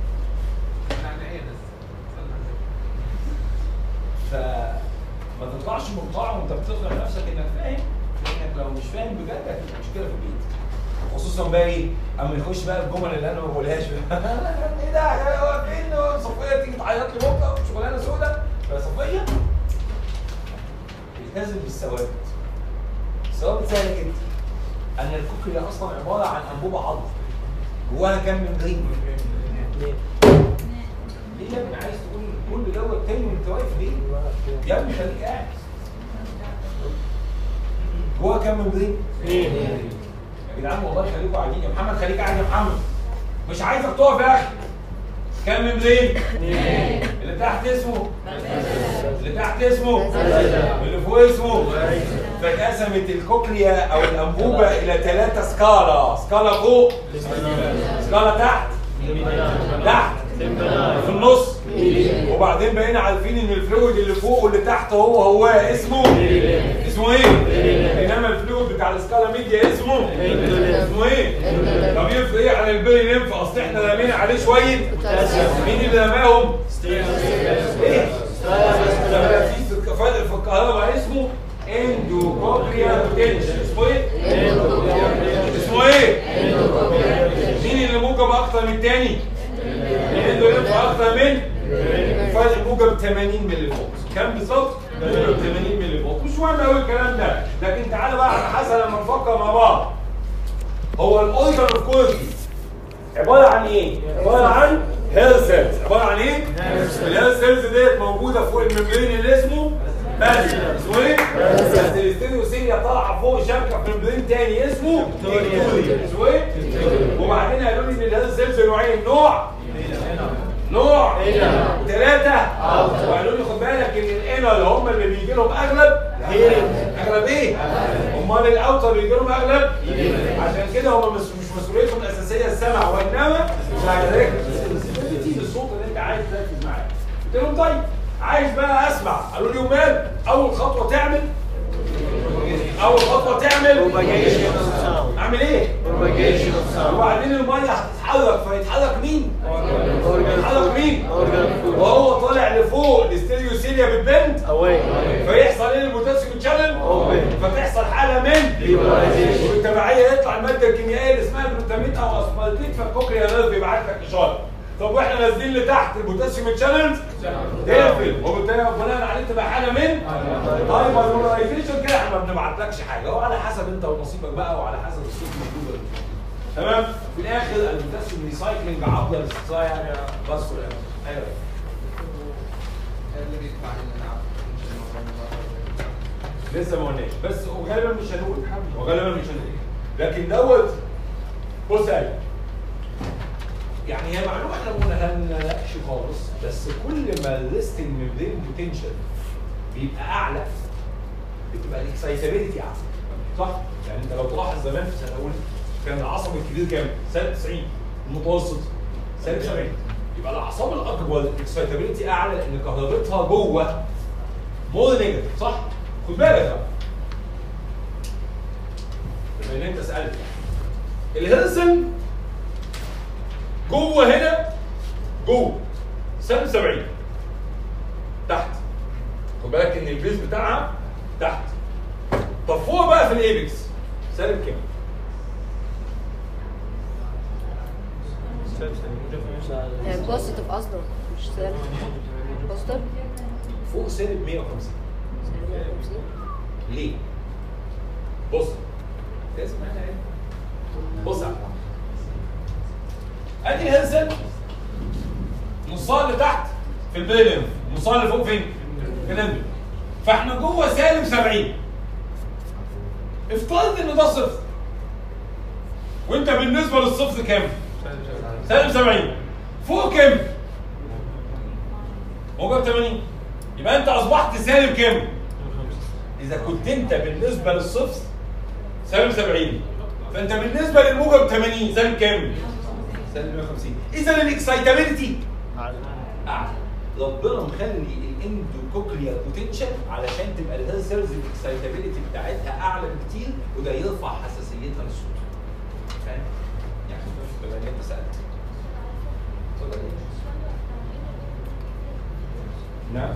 فما تطلعش مقطع وانت بتقنع نفسك انك فاهم لانك لو مش فاهم بجد هتبقى مشكله في البيت خصوصا بقى ايه اما يخش بقى الجمل اللي انا ما بقولهاش ايه ده هو فين صفيه تيجي تعيط لي بكره شغلانه سوداء فصفيه التزم بالثوابت الثوابت سهله جدا ان الكوكليا اصلا عباره عن انبوبه عضل جواها كام ممبرين ليه يا ابني عايز تقول كل دوت تاني وانت واقف ليه؟ يا ابني خليك قاعد جوه كام ممبرين؟ يا جدعان والله خليكوا قاعدين يا محمد خليك قاعد يا محمد مش عايزك تقف يا اخي كام ممبرين؟ اللي تحت اسمه اللي تحت اسمه واللي فوق اسمه فاتقسمت الكوكليا او الانبوبه الى ثلاثه سكالا سكالا فوق سكالا تحت تحت في النص وبعدين بقينا عارفين ان الفلويد اللي فوق واللي تحت هو هو اسمه اسمه ايه؟ انما الفلويد بتاع السكالا ميديا اسمه اسمه ايه؟ طب يفرق ايه عن البيري ليمف اصل احنا رمينا عليه شويه مين اللي رماهم؟ ايه؟ في فرق في الكهرباء اسمه اندوكوبريا بوتنشال اسمه ايه؟ اسمه ايه؟ مين اللي موجب اكتر من التاني؟ الاندو ليمف اكتر من فرق موجب 80 ملي فولت كام بالظبط؟ موجب 80 ملي فولت مش مهم قوي الكلام ده لكن تعالى بقى على حسب لما نفكر مع بعض هو الاورجن اوف كواليتي عباره عن ايه؟ عباره عن هيل سيلز عباره عن ايه؟ الهيل سيلز ديت موجوده فوق الممبرين اللي اسمه بس اسمه ايه؟ بس الاستيريوسيليا طالعه فوق شبكه في ممبرين تاني اسمه تكتوري اسمه ايه؟ وبعدين قالوا لي ان الهيل سيلز نوعين نوع نوع ثلاثة وقالوا لي خد بالك ان الانر اللي هم اللي بيجي لهم اغلب اغلب ايه؟ امال الاوتر بيجي لهم اغلب عشان كده هم مش مش مسؤوليتهم الاساسيه السمع وانما الصوت اللي انت عايز تركز معاه قلت لهم طيب عايز بقى اسمع قالوا لي ومال اول خطوه تعمل اول خطوه تعمل اعمل ايه؟ وبعدين الميه هتتحرك فيتحرك مين؟ يتحرك مين؟ وهو طالع لفوق الاستيريوسيليا بتبند فيحصل ايه البوتاسيوم شانل فتحصل حاله من وبالتبعيه يطلع الماده الكيميائيه اللي اسمها جلوتامين او اسبالتيت فالكوكليا نيرف يبعت لك اشاره طب واحنا نازلين لتحت البوتاسيوم شانلز تقفل وبالتالي بناء عليه تبقى حاله من هايبر بولاريزيشن كده احنا ما بنبعتلكش حاجه هو على حسب انت ونصيبك بقى وعلى حسب الصوت الموجوده تمام في الاخر البوتاسيوم ريسايكلينج عبر الاستطاعه يعني بس ايوه لسه ما قلناش بس وغالبا مش هنقول وغالبا مش هنقول لكن دوت بص يا يعني هي معلومه احنا ما قلناهاش خالص بس كل ما الريستنج ميمبرين بوتنشال بيبقى اعلى بتبقى الاكسايتابيلتي اعلى صح؟ يعني انت لو تلاحظ زمان في سنه اولى كان العصب الكبير كام؟ سالب 90 المتوسط سالب 70 يبقى الاعصاب الاكبر الاكسايتابيلتي اعلى لان كهربتها جوه مور نيجاتيف صح؟ خد بالك بقى بما ان انت سالت الهرسل جوه هنا جوه سالب 70 تحت خد بالك ان البيز بتاعها تحت طب فوق بقى في الايبكس سالب كام؟ بوزيتيف اصلا مش سالب بوزيتيف فوق سالب 150 سالب 150 ليه؟ بص تسمعنا ايه؟ بص على ادي الهنسل نصها اللي تحت في البيلم نصها اللي فوق فين؟ في الانبل فاحنا جوه سالب 70 افترض ان ده صفر وانت بالنسبه للصفر كام؟ سالب 70 فوق كام؟ موجب 80 يبقى انت اصبحت سالب كام؟ اذا كنت انت بالنسبه للصفر سالب 70 فانت بالنسبه للموجب 80 سالب كام؟ سالب 150 اذا الاكسايتابيلتي اعلى ربنا مخلي الاندوكوكليار بوتنشال علشان تبقى الهيل سيلز الاكسايتابيلتي بتاعتها اعلى بكتير وده يرفع حساسيتها للصوت فاهم؟ يعني بما ان انت سالت اتفضل نعم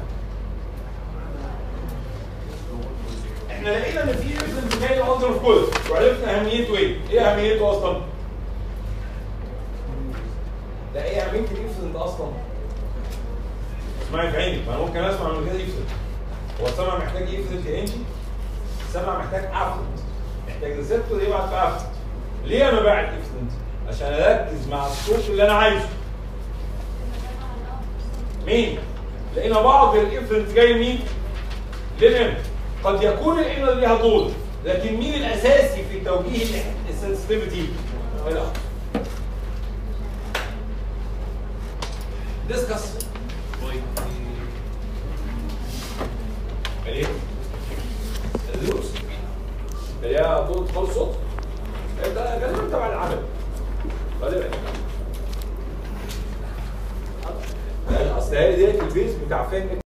احنا لقينا ان في ايفنت جاي اندر اوف كولز وعرفنا اهميته ايه؟ ايه اهميته اصلا؟ ده ايه اهميه الايفنت اصلا؟ اسمعي في عيني ما أنا ممكن اسمع من غير ايفنت هو السمع محتاج ايفنت يا انجي؟ السمع محتاج افنت محتاج ريسبتور يبعت في افنت ليه انا باعت ايفنت؟ عشان اركز مع الصوت اللي انا عايزه مين؟ لقينا بعض الانفرنت جاي مين؟ للام قد يكون الانر ليها دور لكن مين الاساسي في توجيه السنسيتيفيتي؟ لا ديسكس ايه؟ الدروس اللي هي دور خالص صوت ده غالبا تبع العمل غالبا اصل هي ديت البيز بتاع فهم